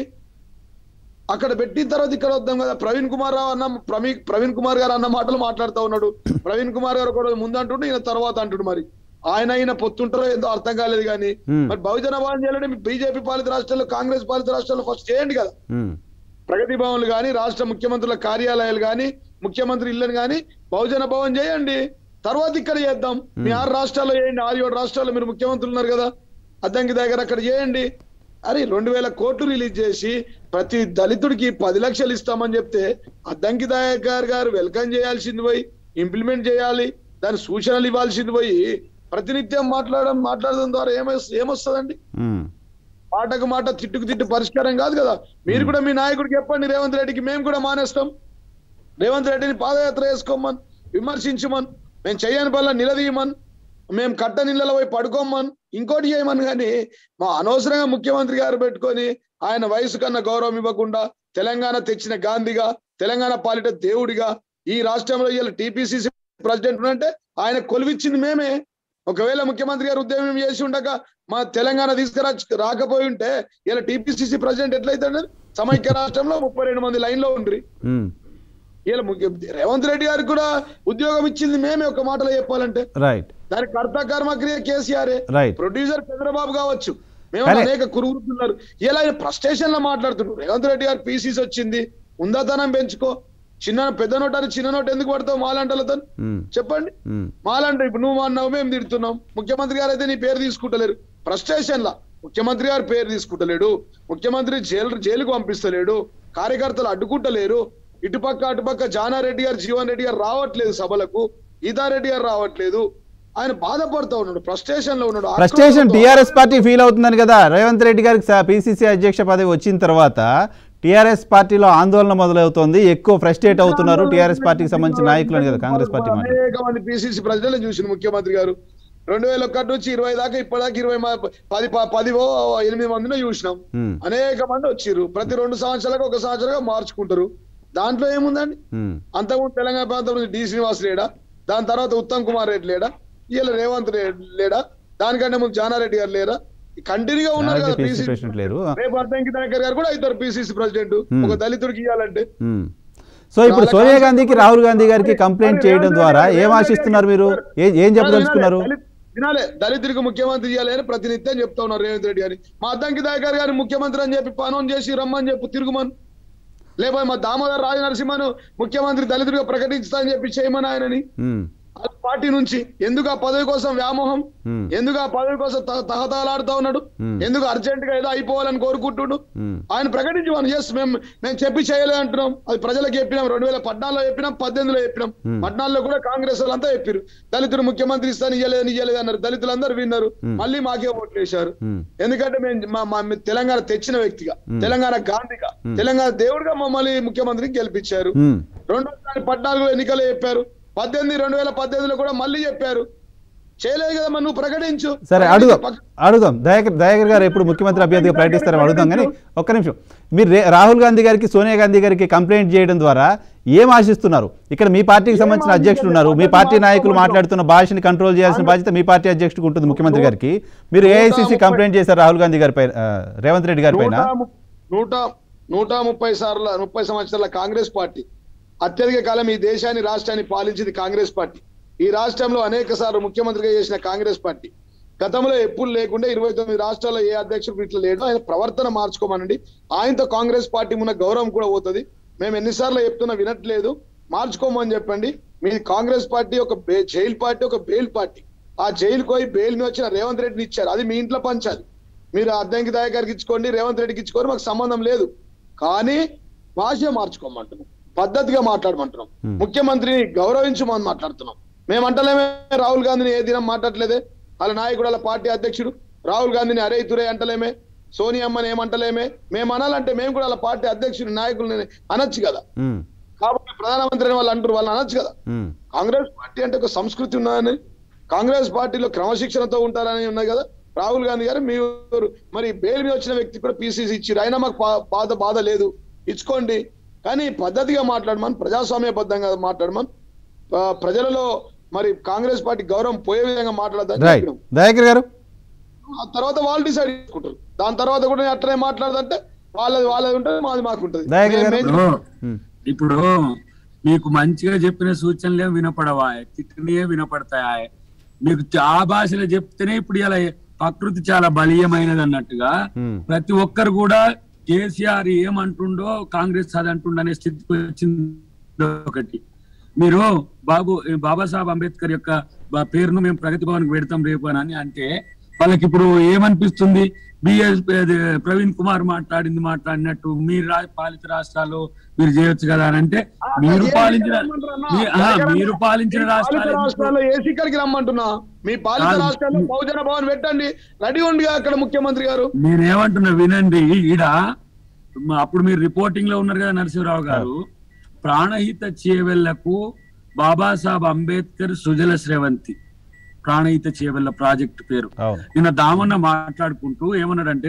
అక్కడ పెట్టిన తర్వాత ఇక్కడ వద్దాం కదా ప్రవీణ్ కుమార్ రావు అన్న ప్రవీ ప్రవీణ్ కుమార్ గారు అన్న మాటలు మాట్లాడుతూ ఉన్నాడు ప్రవీణ్ కుమార్ గారు కూడా ముందు అంటుండు ఈయన తర్వాత అంటుడు మరి ఆయన ఈయన పొత్తుంటారో ఏందో అర్థం కాలేదు కానీ Hmm. మరి బహుజన భవన్ చేయాలంటే బీజేపీ పాలిత రాష్ట్రాల్లో కాంగ్రెస్ పాలిత రాష్ట్రాల్లో ఫస్ట్ చేయండి కదా ఉమ్. ప్రగతి భవన్లు కానీ రాష్ట్ర ముఖ్యమంత్రుల కార్యాలయాలు కానీ ముఖ్యమంత్రి ఇళ్ళని కానీ బహుజన భవన్ చేయండి తర్వాత ఇక్కడ చేద్దాం మీ ఆరు రాష్ట్రాల్లో చేయండి ఆరు ఏడు రాష్ట్రాల్లో మీరు ముఖ్యమంత్రులు ఉన్నారు కదా అద్దంకి దగ్గర అక్కడ చేయండి అరే రెండు వేల కోట్లు రిలీజ్ చేసి ప్రతి దళితుడికి పది లక్షలు ఇస్తామని చెప్తే అద్దంకి దయాకర్ గారు వెల్కమ్ చేయాల్సింది పోయి ఇంప్లిమెంట్ చేయాలి దాని సూచనలు ఇవ్వాల్సింది పోయి ప్రతినిత్యం మాట్లాడడం మాట్లాడడం ద్వారా ఏమొస్ ఏమొస్తుందండి ఉమ్. మాటకు మాట తిట్టుకు తిట్టు పరిష్కారం కాదు కదా మీరు కూడా మీ నాయకుడికి చెప్పండి రేవంత్ రెడ్డికి మేము కూడా మానేస్తాం రేవంత్ రెడ్డిని పాదయాత్ర వేసుకోమని విమర్శించమని మేము చెయ్యని పనుల నిలదీయమని మేము కట్ట నీళ్ళలో పోయి పడుకోమని ఇంకోటి చేయమని కానీ మా అనవసరంగా ముఖ్యమంత్రి గారు పెట్టుకొని ఆయన వయసు కన్నా గౌరవం ఇవ్వకుండా తెలంగాణ తెచ్చిన గాంధీగా తెలంగాణ పాలిట దేవుడిగా ఈ రాష్ట్రంలో ఇలా టీపీసీసీ ప్రెసిడెంట్ అంటే ఆయన కొలువిచ్చింది మేమే ఒకవేళ ముఖ్యమంత్రి గారు ఉద్యమం చేసి ఉండక మా తెలంగాణ తీసుకురా రాకపోయి ఉంటే ఇలా టీపీసీసీ ప్రెసిడెంట్ ఎట్లయితే సమైక్య రాష్ట్రంలో ముప్పై రెండు మంది లైన్ లో ఉండ్రి ఉమ్. ఇలా ముఖ్య రేవంత్ రెడ్డి గారికి కూడా ఉద్యోగం ఇచ్చింది మేమే ఒక మాటలో చెప్పాలంటే రైట్ దానికి కర్త కర్మక్రియ కేసీఆర్ రైట్ ప్రొడ్యూసర్ చంద్రబాబు కావచ్చు మేము కానీ- అనేక కురుగుతున్నారు ఇలా ఆయన ఫ్రస్ట్రేషన్ లో మాట్లాడుతున్నారు రేవంత్ రెడ్డి గారు పీసీసీ వచ్చింది ఉందాతనం పెంచుకో చిన్న పెద్ద నోట్ అని చిన్న నోట్ ఎందుకు పడతావు మాలంటలతో ఉమ్. చెప్పండి ఉమ్. మాలంటే ఇప్పుడు నువ్వు అన్నావు మేము తిడుతున్నాం ముఖ్యమంత్రి గారు అయితే నీ పేరు తీసుకుంటలేరు ఫ్రస్ట్రేషన్ లా ముఖ్యమంత్రి గారు పేరు తీసుకుంటలేడు ముఖ్యమంత్రి జైలు జైలుకు పంపిస్తలేడు కార్యకర్తలు అడ్డుకుంటలేరు ఇటుపక్క అటుపక్క జానారెడ్డి గారు జీవన్ రెడ్డి గారు రావట్లేదు సభలకు గీతారెడ్డి గారు రావట్లేదు ఆయన బాధపడుతూ ఉన్నాడు ఫ్రస్ట్రేషన్ లో ఉన్నాడు ఫ్రస్ట్రేషన్ ఆక్రోశంతో- టీఆర్ఎస్ పార్టీ ఫీల్ అవుతుందని కదా రేవంత్ రెడ్డి గారికి పిసిసి అధ్యక్ష పదవి వచ్చిన తర్వాత టీఆర్ఎస్ పార్టీలో ఆందోళన మొదలవుతోంది ఎక్కువ ఫ్రస్ట్రేట్ అవుతున్నారు టీఆర్ఎస్ పార్టీకి సంబంధించిన నాయకులు అని కదా కాంగ్రెస్ పార్టీ మాట అనేక మంది పిసిసి ప్రజలను చూసిన ముఖ్యమంత్రి గారు రెండు వేల ఒకటి నుంచి ఇరవై దాకా ఇప్పటిదాకా ఇరవై మ- పది ప- పదివో ఎనిమిది మందిని చూసినాం ఉమ్. అనేక మంది వచ్చిర్రు ప్రతి రెండు సంవత్సరాలకు ఒక సంవత్సరంగా మార్చుకుంటారు దాంట్లో ఏముందండి ఉమ్. అంతకుముందు తెలంగాణ ప్రాంతం నుంచి డి శ్రీనివాస్ లేడా దాని తర్వాత ఉత్తమ్ కుమార్ రెడ్డి లేడా ఇలా రేవంత్ రెడ్డి లేడా దానికంటే ముందు జానారెడ్డి గారు లేరా కంటిన్యూగా ఉన్నారు కదా పిసిసి పిసిసి ప్రెసిడెంట్ లేరు రేపు అర్థంకి నాయకర్ గారు కూడా అవుతారు పిసిసి ప్రెసిడెంట్ Hmm. ఒక దళితుడికి ఇవ్వాలంటే మ్మ్. సో ఇప్పుడు సోనియా గాంధీకి రాహుల్ గాంధీ గారికి కంప్లైంట్ చేయడం ద్వారా ఏం ఆశిస్తున్నారు మీరు ఏ- ఏం చెప్పదలుచుకున్నారు దళిత్- వినాలే దళితుడికి ముఖ్యమంత్రి చేయాలి అని ప్రతినిత్యం చెప్తా ఉన్నారు రేవంత్ రెడ్డి గారి మా అద్దంకి దాకర్ గారిని ముఖ్యమంత్రి అని చెప్పి పనం చేసి రమ్మని చెప్పు తిరుగుమని లేకపోతే మా దామోదర్ రాజ నరసింహను ముఖ్యమంత్రి దళితుడిగా ప్రకటిస్తా అని చెప్పి చేయమని ఆయనని మ్మ్. ఆ పార్టీ నుంచి ఎందుకు ఆ పదవి కోసం వ్యామోహం మ్మ్. ఎందుకు ఆ పదవి కోసం త- తహతహలాడుతా ఉన్నాడు Hmm. ఎందుకు అర్జెంట్ గా ఏదో అయిపోవాలని కోరుకుంటున్నాడు మ్మ్. ఆయన ప్రకటించి మనం ఎస్ మేము మేము చెప్పి చేయలేదు అంటున్నాం అది ప్రజలకు చెప్పినాం రెండు వేల పద్నాలుగులో చెప్పినాం పద్దెనిమిదిలో చెప్పినాం Hmm. పద్నాలుగులో కూడా కాంగ్రెస్ వాళ్ళంతా చెప్పారు దళితుడు ముఖ్యమంత్రి ఇస్తాను ఇయ్యలేదని ఇయ్యలేదు అన్నారు దళితులందరూ విన్నారు Hmm. మళ్ళీ మాకే ఓట్లు వేశారు మ్మ్. ఎందుకంటే మేము మా మా మీ తెలంగాణ తెచ్చిన వ్యక్తిగా Hmm. తెలంగాణ గాంధీగా Hmm. తెలంగాణ దేవుడిగా మమ్మల్ని ముఖ్యమంత్రిని గెలిపించారు మ్మ్. రెండోసారి పద్నాలుగులో ఎన్నికలు చెప్పారు పద్దెనిమిది రెండు వేల పద్దెనిమిదిలో కూడా మళ్ళీ చెప్పారు చేయలేదు కదా మరి నువ్వు ప్రకటించు సరే ప్రకటించి అడుగుదాం పక్క- అడుగుదాం దయాకర్ దయాకర్ గారు ఎప్పుడు ముఖ్యమంత్రి అభ్యర్థిగా ప్రకటిస్తారని అడుగుదాం కానీ ఒక్క నిమిషం మీరు రే- రాహుల్ గాంధీ గారికి సోనియా గాంధీ గారికి కంప్లైంట్ చేయడం ద్వారా ఏం ఆశిస్తున్నారు ఇక్కడ మీ పార్టీకి సంబంధించిన అధ్యక్షులు ఉన్నారు మీ పార్టీ నాయకులు మాట్లాడుతున్న భాషని కంట్రోల్ చేయాల్సిన బాధ్యత మీ పార్టీ అధ్యక్షుడికి ఉంటుంది ముఖ్యమంత్రి గారికి మీరు ఏఐసిసి కంప్లైంట్ చేశారు రాహుల్ గాంధీ గారి పైన ఆ, రేవంత్ రెడ్డి గారి పైన నూట ము- నూట నూట ముప్పై సార్ల ముప్పై సంవత్సరాల కాంగ్రెస్ పార్టీ అత్యధిక కాలం ఈ దేశాన్ని రాష్ట్రాన్ని పాలించింది కాంగ్రెస్ పార్టీ ఈ రాష్ట్రంలో అనేక సార్లు ముఖ్యమంత్రిగా చేసిన కాంగ్రెస్ పార్టీ గతంలో ఎప్పుడు లేకుండా ఇరవై తొమ్మిది రాష్ట్రాల్లో ఏ అధ్యక్షుడు ఇట్లా లేడు ఆయన ప్రవర్తన మార్చుకోమనండి ఆయనతో కాంగ్రెస్ పార్టీ ఉన్న గౌరవం కూడా పోతుంది మేము ఎన్నిసార్లు చెప్తున్నా వినట్లేదు మార్చుకోమని చెప్పండి మీ కాంగ్రెస్ పార్టీ ఒక బే- జైల్ పార్టీ ఒక బెయిల్ పార్టీ ఆ జైలుకి పోయి బెయిల్ మీద వచ్చిన రేవంత్ రెడ్డిని ఇచ్చారు అది మీ ఇంట్లో పంచాలి మీరు అద్దంకి గారికి ఇచ్చుకోండి రేవంత్ రెడ్డికి ఇచ్చుకోండి మాకు సంబంధం లేదు కానీ భాష మార్చుకోమంటున్నాం పద్ధతిగా మాట్లాడమంటున్నాం Hmm. ముఖ్యమంత్రిని గౌరవించమని మాట్లాడుతున్నాం మేము అంటలేమే రాహుల్ గాంధీని ఏ దినం మాట్లాడలేదే వాళ్ళ నాయకుడు వాళ్ళ పార్టీ అధ్యక్షుడు రాహుల్ గాంధీని అరే తురే అంటలేమే సోనియమ్మని ఏమంటలేమే మేము అనాలంటే మేము కూడా వాళ్ళ పార్టీ అధ్యక్షుడు నాయకుల్ని అనొచ్చు కదా మ్మ్. కాబట్టి ప్రధానమంత్రి అని వాళ్ళు అంటారు వాళ్ళని అనొచ్చు కదా మ్మ్. కాంగ్రెస్ పార్టీ అంటే ఒక సంస్కృతి ఉన్నదని కాంగ్రెస్ పార్టీలో క్రమశిక్షణతో ఉంటారని ఉన్నాయి కదా రాహుల్ గాంధీ గారు మీరు మరి బెయిల్ మీద వచ్చిన వ్యక్తి కూడా పీసీసీ ఇచ్చారు అయినా మాకు బా- బాధ బాధ లేదు ఇచ్చుకోండి కానీ పద్ధతిగా మాట్లాడమని ప్రజాస్వామ్యబద్ధంగా మాట్లాడమని ఆ, ప్రజలలో మరి కాంగ్రెస్ పార్టీ గౌరవం పోయే విధంగా మాట్లాడదని రైట్ చెప్పినాం. దయాకర్ గారు ఆ తర్వాత వాళ్ళు డిసైడ్ చేసుకుంటారు దాని తర్వాత కూడా నేను అట్లనే మాట్లాడదంటే వాళ్ళది వాళ్ళది ఉంటుంది మాది మాకు ఉంటుంది దయాకర్ గారు. మేము- ఇప్పుడు మ్మ్. ఇప్పుడు మీకు మంచిగా చెప్పిన సూచనలే వినపడవా తిట్టినయే వినపడతాయా మీకు ఆ భాషలో చెప్తేనే ఇప్పుడు ఇలా ప్రకృతి చాలా బలీయమైనది అన్నట్టుగా మ్మ్. ప్రతి ఒక్కరు కూడా కేసీఆర్ ఏమంటుండో కాంగ్రెస్ అది అంటుండో అనే స్థితికి వచ్చింది ఒకటి మీరు బాబు బాబాసాహెబ్ అంబేద్కర్ యొక్క బ- పేరును మేము ప్రగతి భవన్ పెడతాం రేపు అని అంటే వాళ్ళకి ఇప్పుడు ఏమనిపిస్తుంది బిఎస్ ప్రవీణ్ కుమార్ మాట్లాడింది మాట్లాడినట్టు మీరు రా- పాలిత రాష్ట్రాలు మీరు చేయొచ్చు కదా అని అంటే మీరు పాలించిన మీ- ఆ, మీరు పాలించిన మీ పాలిత రాష్ట్రాలు రాష్ట్రాల్లో ఏసీ ఇక్కడికి రమ్మంటున్నా మీ పాలిత కాదు. రాష్ట్రాల్లో బహుజన భవన్ పెట్టండి రెడీ ఉంది అక్కడ ముఖ్యమంత్రి గారు నేనేమంటున్నా వినండి ఈడ మ- అప్పుడు మీరు రిపోర్టింగ్ లో ఉన్నారు కదా నరసింహరావు గారు ప్రాణహిత చేవెళ్లకు బాబాసాహెబ్ అంబేద్కర్ సుజల శ్రవంతి ప్రాణహిత చేవెళ్ల ప్రాజెక్ట్ పేరు అవును నిన్న దామన్న మాట్లాడుకుంటూ ఏమన్నాడంటే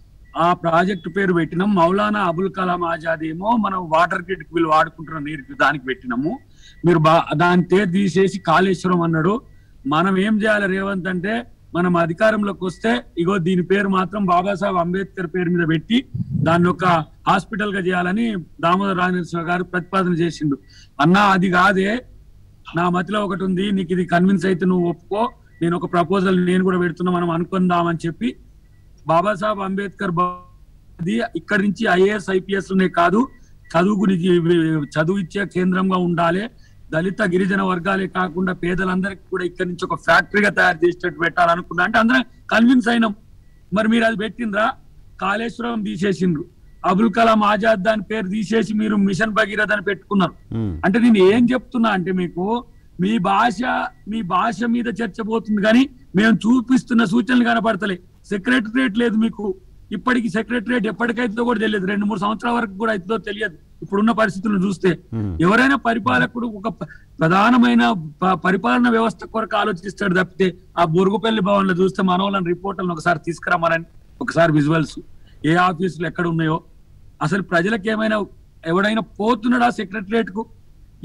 ఆ ప్రాజెక్ట్ పేరు పెట్టినాం మౌలానా అబుల్ కలాం ఆజాద్ ఏమో మనం వాటర్ గ్రిడ్ కి వీళ్ళు వాడుకుంటున్న నీరు దానికి పెట్టినాము మీరు బా దాని పేరు తీసేసి కాళేశ్వరం అన్నాడు మనం ఏం చేయాలి రేవంత్ అంటే మనం అధికారంలోకి వస్తే ఇగో దీని పేరు మాత్రం బాబాసాహెబ్ అంబేద్కర్ పేరు మీద పెట్టి దాన్ని ఒక హాస్పిటల్ గా చేయాలని దామోదర రాజనరసింహ గారు ప్రతిపాదన చేసిండు అన్నా అది కాదే నా మతిలో ఒకటి ఉంది నీకు ఇది కన్విన్స్ అయితే నువ్వు ఒప్పుకో నేను ఒక ప్రపోజల్ నేను కూడా పెడుతున్నా మనం అనుకుందామని చెప్పి బాబాసాహెబ్ అంబేద్కర్ బ- అది ఇక్కడి నుంచి ఐఏఎస్ ఐపీఎస్ నే కాదు చదువు గురించి చదువు ఇచ్చే కేంద్రంగా ఉండాలి దళిత గిరిజన వర్గాలే కాకుండా పేదలందరికీ కూడా ఇక్కడి నుంచి ఒక ఫ్యాక్టరీగా తయారు చేసేటట్టు పెట్టాలనుకున్నా అంటే అందరం కన్విన్స్ అయినాం మరి మీరు అది పెట్టిండ్రా కాళేశ్వరం తీసేసిండ్రు అబుల్ కలాం ఆజాద్ దాని పేరు తీసేసి మీరు మిషన్ భగీరథ అని పెట్టుకున్నారు మ్మ్. అంటే నేను ఏం చెప్తున్నా అంటే మీకు మీ భాష మీ భాష మీద చర్చ పోతుంది కానీ మేము చూపిస్తున్న సూచనలు కనపడతలే సెక్రటరియట్ లేదు మీకు ఇప్పటికి సెక్రటరియట్ ఎప్పటికైతుందో కూడా తెలియదు రెండు మూడు సంవత్సరాల వరకు కూడా అవుతుందో తెలియదు ఇప్పుడున్న పరిస్థితులను చూస్తే మ్మ్. ఎవరైనా పరిపాలకుడు ఒక ప- ప్రధానమైన ప- పరిపాలన వ్యవస్థ కొరకు ఆలోచిస్తాడు తప్పితే ఆ బొరుగుపల్లి భవన్ లో చూస్తే మనోళ్ళని రిపోర్టర్లను ఒకసారి తీసుకురమ్మని ఒకసారి విజువల్స్ ఏ ఆఫీసులు ఎక్కడ ఉన్నాయో అసలు ప్రజలకు ఏమైనా ఎవడైనా పోతున్నాడా సెక్రటరియట్ కు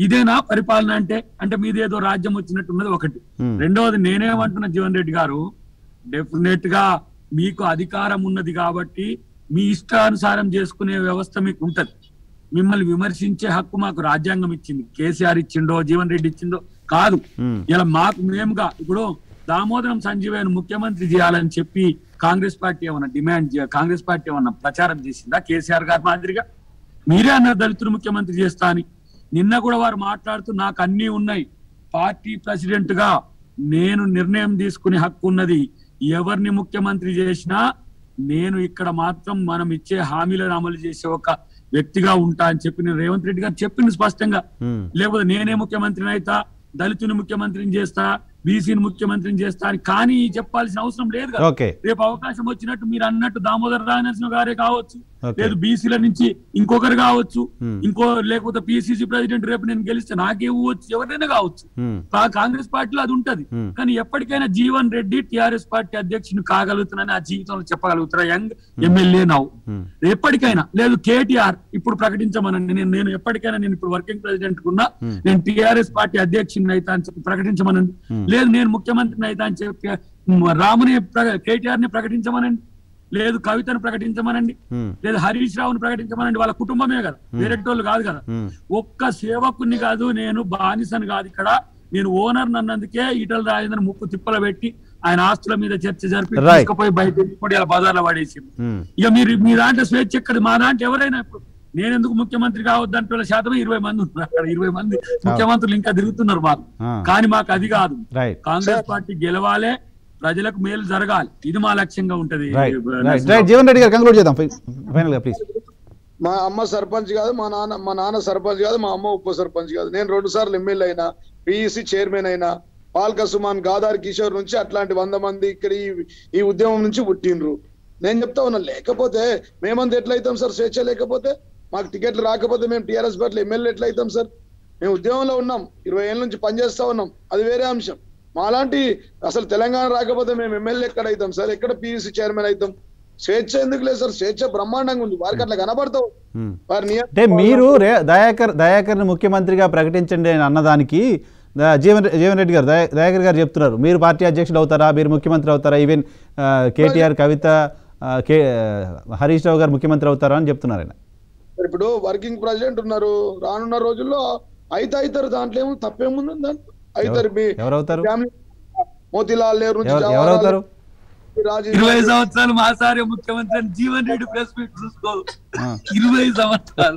ఇదేనా పరిపాలన అంటే అంటే మీదేదో రాజ్యం వచ్చినట్టున్నది ఒకటి Hmm. రెండవది నేనేమంటున్నా జీవన్ రెడ్డి గారు డెఫినెట్ గా మీకు అధికారం ఉన్నది కాబట్టి మీ ఇష్టానుసారం చేసుకునే వ్యవస్థ మీకు ఉంటది మిమ్మల్ని విమర్శించే హక్కు మాకు రాజ్యాంగం ఇచ్చింది కేసీఆర్ ఇచ్చిండో జీవన్ రెడ్డి ఇచ్చిండో కాదు మ్మ్. ఇలా మాకు మేముగా ఇప్పుడు దామోదరం సంజీవయ్య ముఖ్యమంత్రి చేయాలని చెప్పి కాంగ్రెస్ పార్టీ ఏమన్నా డిమాండ్ చే- కాంగ్రెస్ పార్టీ ఏమన్నా ప్రచారం చేసిందా కేసీఆర్ గారి మాదిరిగా మీరే అన్నారు దళితులు ముఖ్యమంత్రి చేస్తా అని నిన్న కూడా వారు మాట్లాడుతూ నాకు అన్ని ఉన్నాయి పార్టీ ప్రెసిడెంట్ గా నేను నిర్ణయం తీసుకునే హక్కు ఉన్నది ఎవరిని ముఖ్యమంత్రి చేసినా నేను ఇక్కడ మాత్రం మనం ఇచ్చే హామీలను అమలు చేసే ఒక వ్యక్తిగా ఉంటా అని చెప్పి నేను రేవంత్ రెడ్డి గారు చెప్పింది స్పష్టంగా మ్మ్. లేకపోతే నేనే ముఖ్యమంత్రిని అయితా దళితుని ముఖ్యమంత్రిని చేస్తా బీసీని ముఖ్యమంత్రిని చేస్తా అని కానీ చెప్పాల్సిన అవసరం లేదు కదా ఓకే రేపు అవకాశం వచ్చినట్టు మీరు అన్నట్టు దామోదర రాజనరసింహ గారే కావచ్చు ఓకే. లేదు బీసీల నుంచి ఇంకొకరు కావచ్చు Hmm. ఇంకో లేకపోతే పిసిసి ప్రెసిడెంట్ రేపు నేను గెలిస్తే నాకే వచ్చు ఎవరైనా కావచ్చు మ్మ్. కా- కాంగ్రెస్ పార్టీలో అది ఉంటది Hmm. కానీ ఎప్పటికైనా జీవన్ రెడ్డి టిఆర్ఎస్ పార్టీ అధ్యక్షుని కాగలుగుతున్నానని ఆ జీవితంలో చెప్పగలుగుతారా యంగ్ ఎమ్మెల్యే నావు మ్మ్. ఎప్పటికైనా లేదు కేటీఆర్ ఇప్పుడు ప్రకటించమనండి నేను నేను ఎప్పటికైనా నేను ఇప్పుడు వర్కింగ్ ప్రెసిడెంట్ ఉన్నా Hmm. నేను టిఆర్ఎస్ పార్టీ అధ్యక్షుని అయితే అని చెప్పి ప్రకటించమనండి Hmm. లేదు నేను ముఖ్యమంత్రిని అయితే అని చెప్పి మ్, రాముని కేటీఆర్ ని ప్రకటించమనండి లేదు కవితను ప్రకటించమనండి మ్మ్. లేదు హరీష్ రావుని ప్రకటించమనండి వాళ్ళ కుటుంబమే కదా వేరేటోళ్ళు కాదు కదా మ్మ్. ఒక్క సేవకుని కాదు నేను బానిసని కాదు ఇక్కడ నేను ఓనర్ అన్నందుకే ఈటల రాజేంద్ర ముక్కు తిప్పల పెట్టి ఆయన ఆస్తుల మీద చర్చ జరిపి Right. తీసుకుపోయి బయట ఇప్పుడు ఇలా బజార్లో పడేసి మ్మ్. ఇక మీరు మీ దాంట్లో స్వేచ్ఛ ఎక్కది మా దాంట్లో ఎవరైనా ఇప్పుడు నేను ఎందుకు ముఖ్యమంత్రి కావద్దంటే వాళ్ళ శాతమే ఇరవై మంది ఉన్నారు అక్కడ ఇరవై మంది ముఖ్యమంత్రులు ఇంకా తిరుగుతున్నారు మాకు ఆ. కానీ మాకు అది కాదు రైట్ కాంగ్రెస్ పార్టీ గెలవాలి ప్రజలకు మేలు జరగాలి ఇది మా లక్ష్యంగా ఉంటది right right right Jeevan Reddy garu conclude చేద్దాం ఫైనల్ గా ప్లీజ్ మా అమ్మ సర్పంచ్ కాదు మా నాన్న మా నాన్న సర్పంచ్ కాదు మా అమ్మ ఉప సర్పంచ్ కాదు నేను రెండు సార్లు ఎమ్మెల్యే అయినా పిఈసి చైర్మన్ అయినా పాల్క సుమాన్ గాదార్ కిషోర్ నుంచి అట్లాంటి వంద మంది ఇక్కడ ఈ- ఈ ఉద్యమం నుంచి పుట్టినరు నేను చెప్తా ఉన్నా లేకపోతే మేమంతా ఎట్లయితాం సార్ స్వేచ్ఛ లేకపోతే మాకు టికెట్లు రాకపోతే మేము టీఆర్ఎస్ పార్టీలో ఎమ్మెల్యే ఎట్లయితాం సార్ మేము ఉద్యమంలో ఉన్నాం ఇరవై ఏళ్ళ నుంచి పనిచేస్తా ఉన్నాం అది వేరే అంశం మాలాంటి అసలు తెలంగాణ రాకపోతే మేము ఎమ్మెల్యే ఎక్కడ అవుతాం సార్ ఎక్కడ పిఈసి చైర్మన్ అవుతాం స్వేచ్ఛ ఎందుకు లేదు సార్ స్వేచ్ఛ బ్రహ్మాండంగా ఉంది వారికి అట్లా కనబడతావు మ్మ్. వారి నియ- అంటే మీరు రే దయాకర్ దయాకర్ని ముఖ్యమంత్రిగా ప్రకటించండి అని అన్నదానికి ద- జీవన్ జీవన్ రెడ్డి గారు దయా దయాకర్ గారు చెప్తున్నారు మీరు పార్టీ అధ్యక్షుడు అవుతారా మీరు ముఖ్యమంత్రి అవుతారా ఈవెన్ ఆ, కేటీఆర్ కవిత ఆ, కే హరీష్ రావు గారు ముఖ్యమంత్రి అవుతారా అని చెప్తున్నారు ఆయన మరి ఇప్పుడు వర్కింగ్ ప్రెసిడెంట్ ఉన్నారు రానున్న రోజుల్లో అయితే అవుతారు దాంట్లో ఏమో తప్పేముంది దాంట్లో అవుతారు మీ ఎవరు అవుతారు ఫ్యామిలీ మోతీలాల్ నెహ్రూ నుంచి ఎవరు ఎవరు జవహర్లాల్ అవుతారు రాజీవ్ ఇరవై సంవత్సరాలు మా సారే ముఖ్యమంత్రి అని జీవన్ రెడ్డి ప్రెస్ మీట్ చూసుకో ఆ. ఇరవై సంవత్సరాలు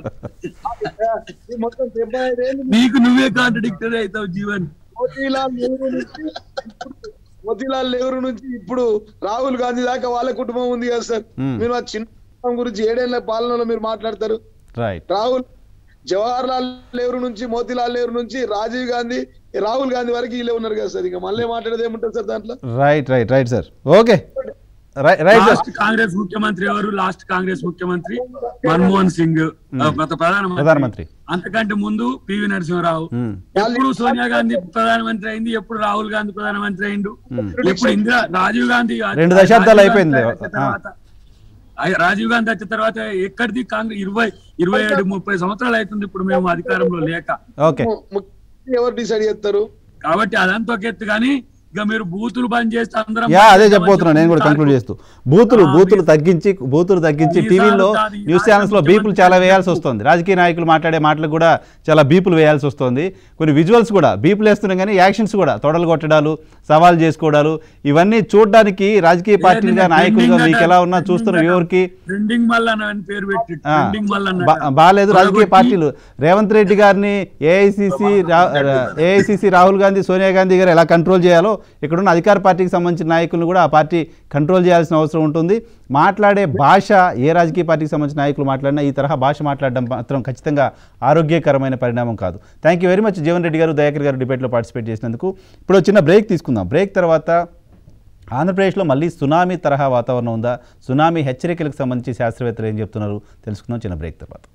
ఈ మొత్తం డెబ్బై ఐదేళ్ళు నీకు నువ్వే కాంట్రడిక్టరీ అవుతావు జీవన్ మోతీలాల్ నెహ్రూ నుంచి ఇప్పుడు- మోతీలాల్ నెహ్రూ నుంచి ఇప్పుడు రాహుల్ గాంధీ దాకా వాళ్ళ కుటుంబం ఉంది కదా సార్ Hmm. మీరు ఆ చిన్న కుటుంబం గురించి ఏడేళ్ల పాలనలో మీరు మాట్లాడతారు రైట్ రాహుల్ జవహర్ లాల్ నెహ్రూ నుంచి మోతీలాల్ నెహ్రూ నుంచి రాజీవ్ గాంధీ రాహుల్ గాంధీ వరకు వీళ్ళే ఉన్నారు కదా సార్ ఇక మళ్ళీ మాట్లాడేది ఏముంటుంది సార్ దాంట్లో right right right sir okay right right sir last Congress ముఖ్యమంత్రి ఎవరు లాస్ట్ కాంగ్రెస్ ముఖ్యమంత్రి మన్మోహన్ సింగ్ ఆ, గత ప్రధానమంత్రి ప్రధానమంత్రి అంతకంటే ముందు పివి నరసింహరావు మ్మ్. ఎప్పుడు సోనియా గాంధీ ప్రధానమంత్రి అయింది ఎప్పుడు రాహుల్ గాంధీ ప్రధానమంత్రి అయిండు మ్మ్. ఎప్పుడు ఇందిరా రాజీవ్ గాంధీ రెండు దశాబ్దాలు రాజీవ్ అయిపోయింది. గాంధీ వచ్చిన తర్వాత ఆ- రాజీవ్ గాంధీ వచ్చిన తర్వాత ఎక్కడిది కాంగ్రెస్ ఇరవై ఇరవై ఏడు ముప్పై సంవత్సరాలు అవుతుంది ఇప్పుడు మేము అధికారంలో లేక ఓకే ము- ముఖ్యమంత్రి ఎవరు డిసైడ్ చేస్తారు కాబట్టి అదంతా ఒక ఎత్తు కానీ ఇక మీరు బూతులు బంద్ చేస్తే అందరం యా అదే చెప్పబోతున్నాను నేను కూడా కంక్లూడ్ చేస్తూ బూతులు బూతులు తగ్గించి బూతులు తగ్గించి ఈ టీవీలో సారి కాదు, ఈ న్యూస్ రాష్ట్ర ఛానల్స్లో బీపులు ముఖ్యమంత్రి చాలా వేయాల్సి వస్తుంది రాజకీయ నాయకులు మాట్లాడే మాటలకు కూడా చాలా బీపులు వేయాల్సి వస్తుంది కొన్ని విజువల్స్ కూడా బీపులు వేస్తున్నాం కానీ యాక్షన్స్ కూడా తొడలు కొట్టడాలు సవాల్ చేసుకోవడాలు ఇవన్నీ చూడడానికి రాజకీయ పార్టీలుగా నాయకులుగా మీకు ఎలా ఉన్నా చూస్తున్న వ్యూవర్కి ట్రెండింగ్ మల్లన్న అని పేరు పెట్టి ఆ, ట్రెండింగ్ మల్లన్న బా- బాలేదు రాజకీయ పార్టీలు రేవంత్ రెడ్డి గారిని ఏఐసిసి ఏఐసిసి రాహుల్ గాంధీ సోనియా గాంధీ గారు ఎలా కంట్రోల్ చేయాలో ఇక్కడున్న అధికార పార్టీకి సంబంధించిన నాయకులను కూడా ఆ పార్టీ కంట్రోల్ చేయాల్సిన అవసరం ఉంటుంది మాట్లాడే భాష ఏ రాజకీయ పార్టీకి సంబంధించిన నాయకులు మాట్లాడినా ఈ తరహా భాష మాట్లాడడం మాత్రం ఖచ్చితంగా ఆరోగ్యకరమైన పరిణామం కాదు thank you very much Jeevan Reddy garu Dayakar గారు డిబేట్లో పార్టిసిపేట్ చేసినందుకు ఇప్పుడు ఒక చిన్న బ్రేక్ తీసుకుందాం బ్రేక్ తర్వాత ఆంధ్రప్రదేశ్లో మళ్ళీ సునామీ తరహా వాతావరణం ఉందా సునామీ హెచ్చరికలకు సంబంధించి శాస్త్రవేత్తలు ఏం చెప్తున్నారు తెలుసుకుందాం చిన్న బ్రేక్ తర్వాత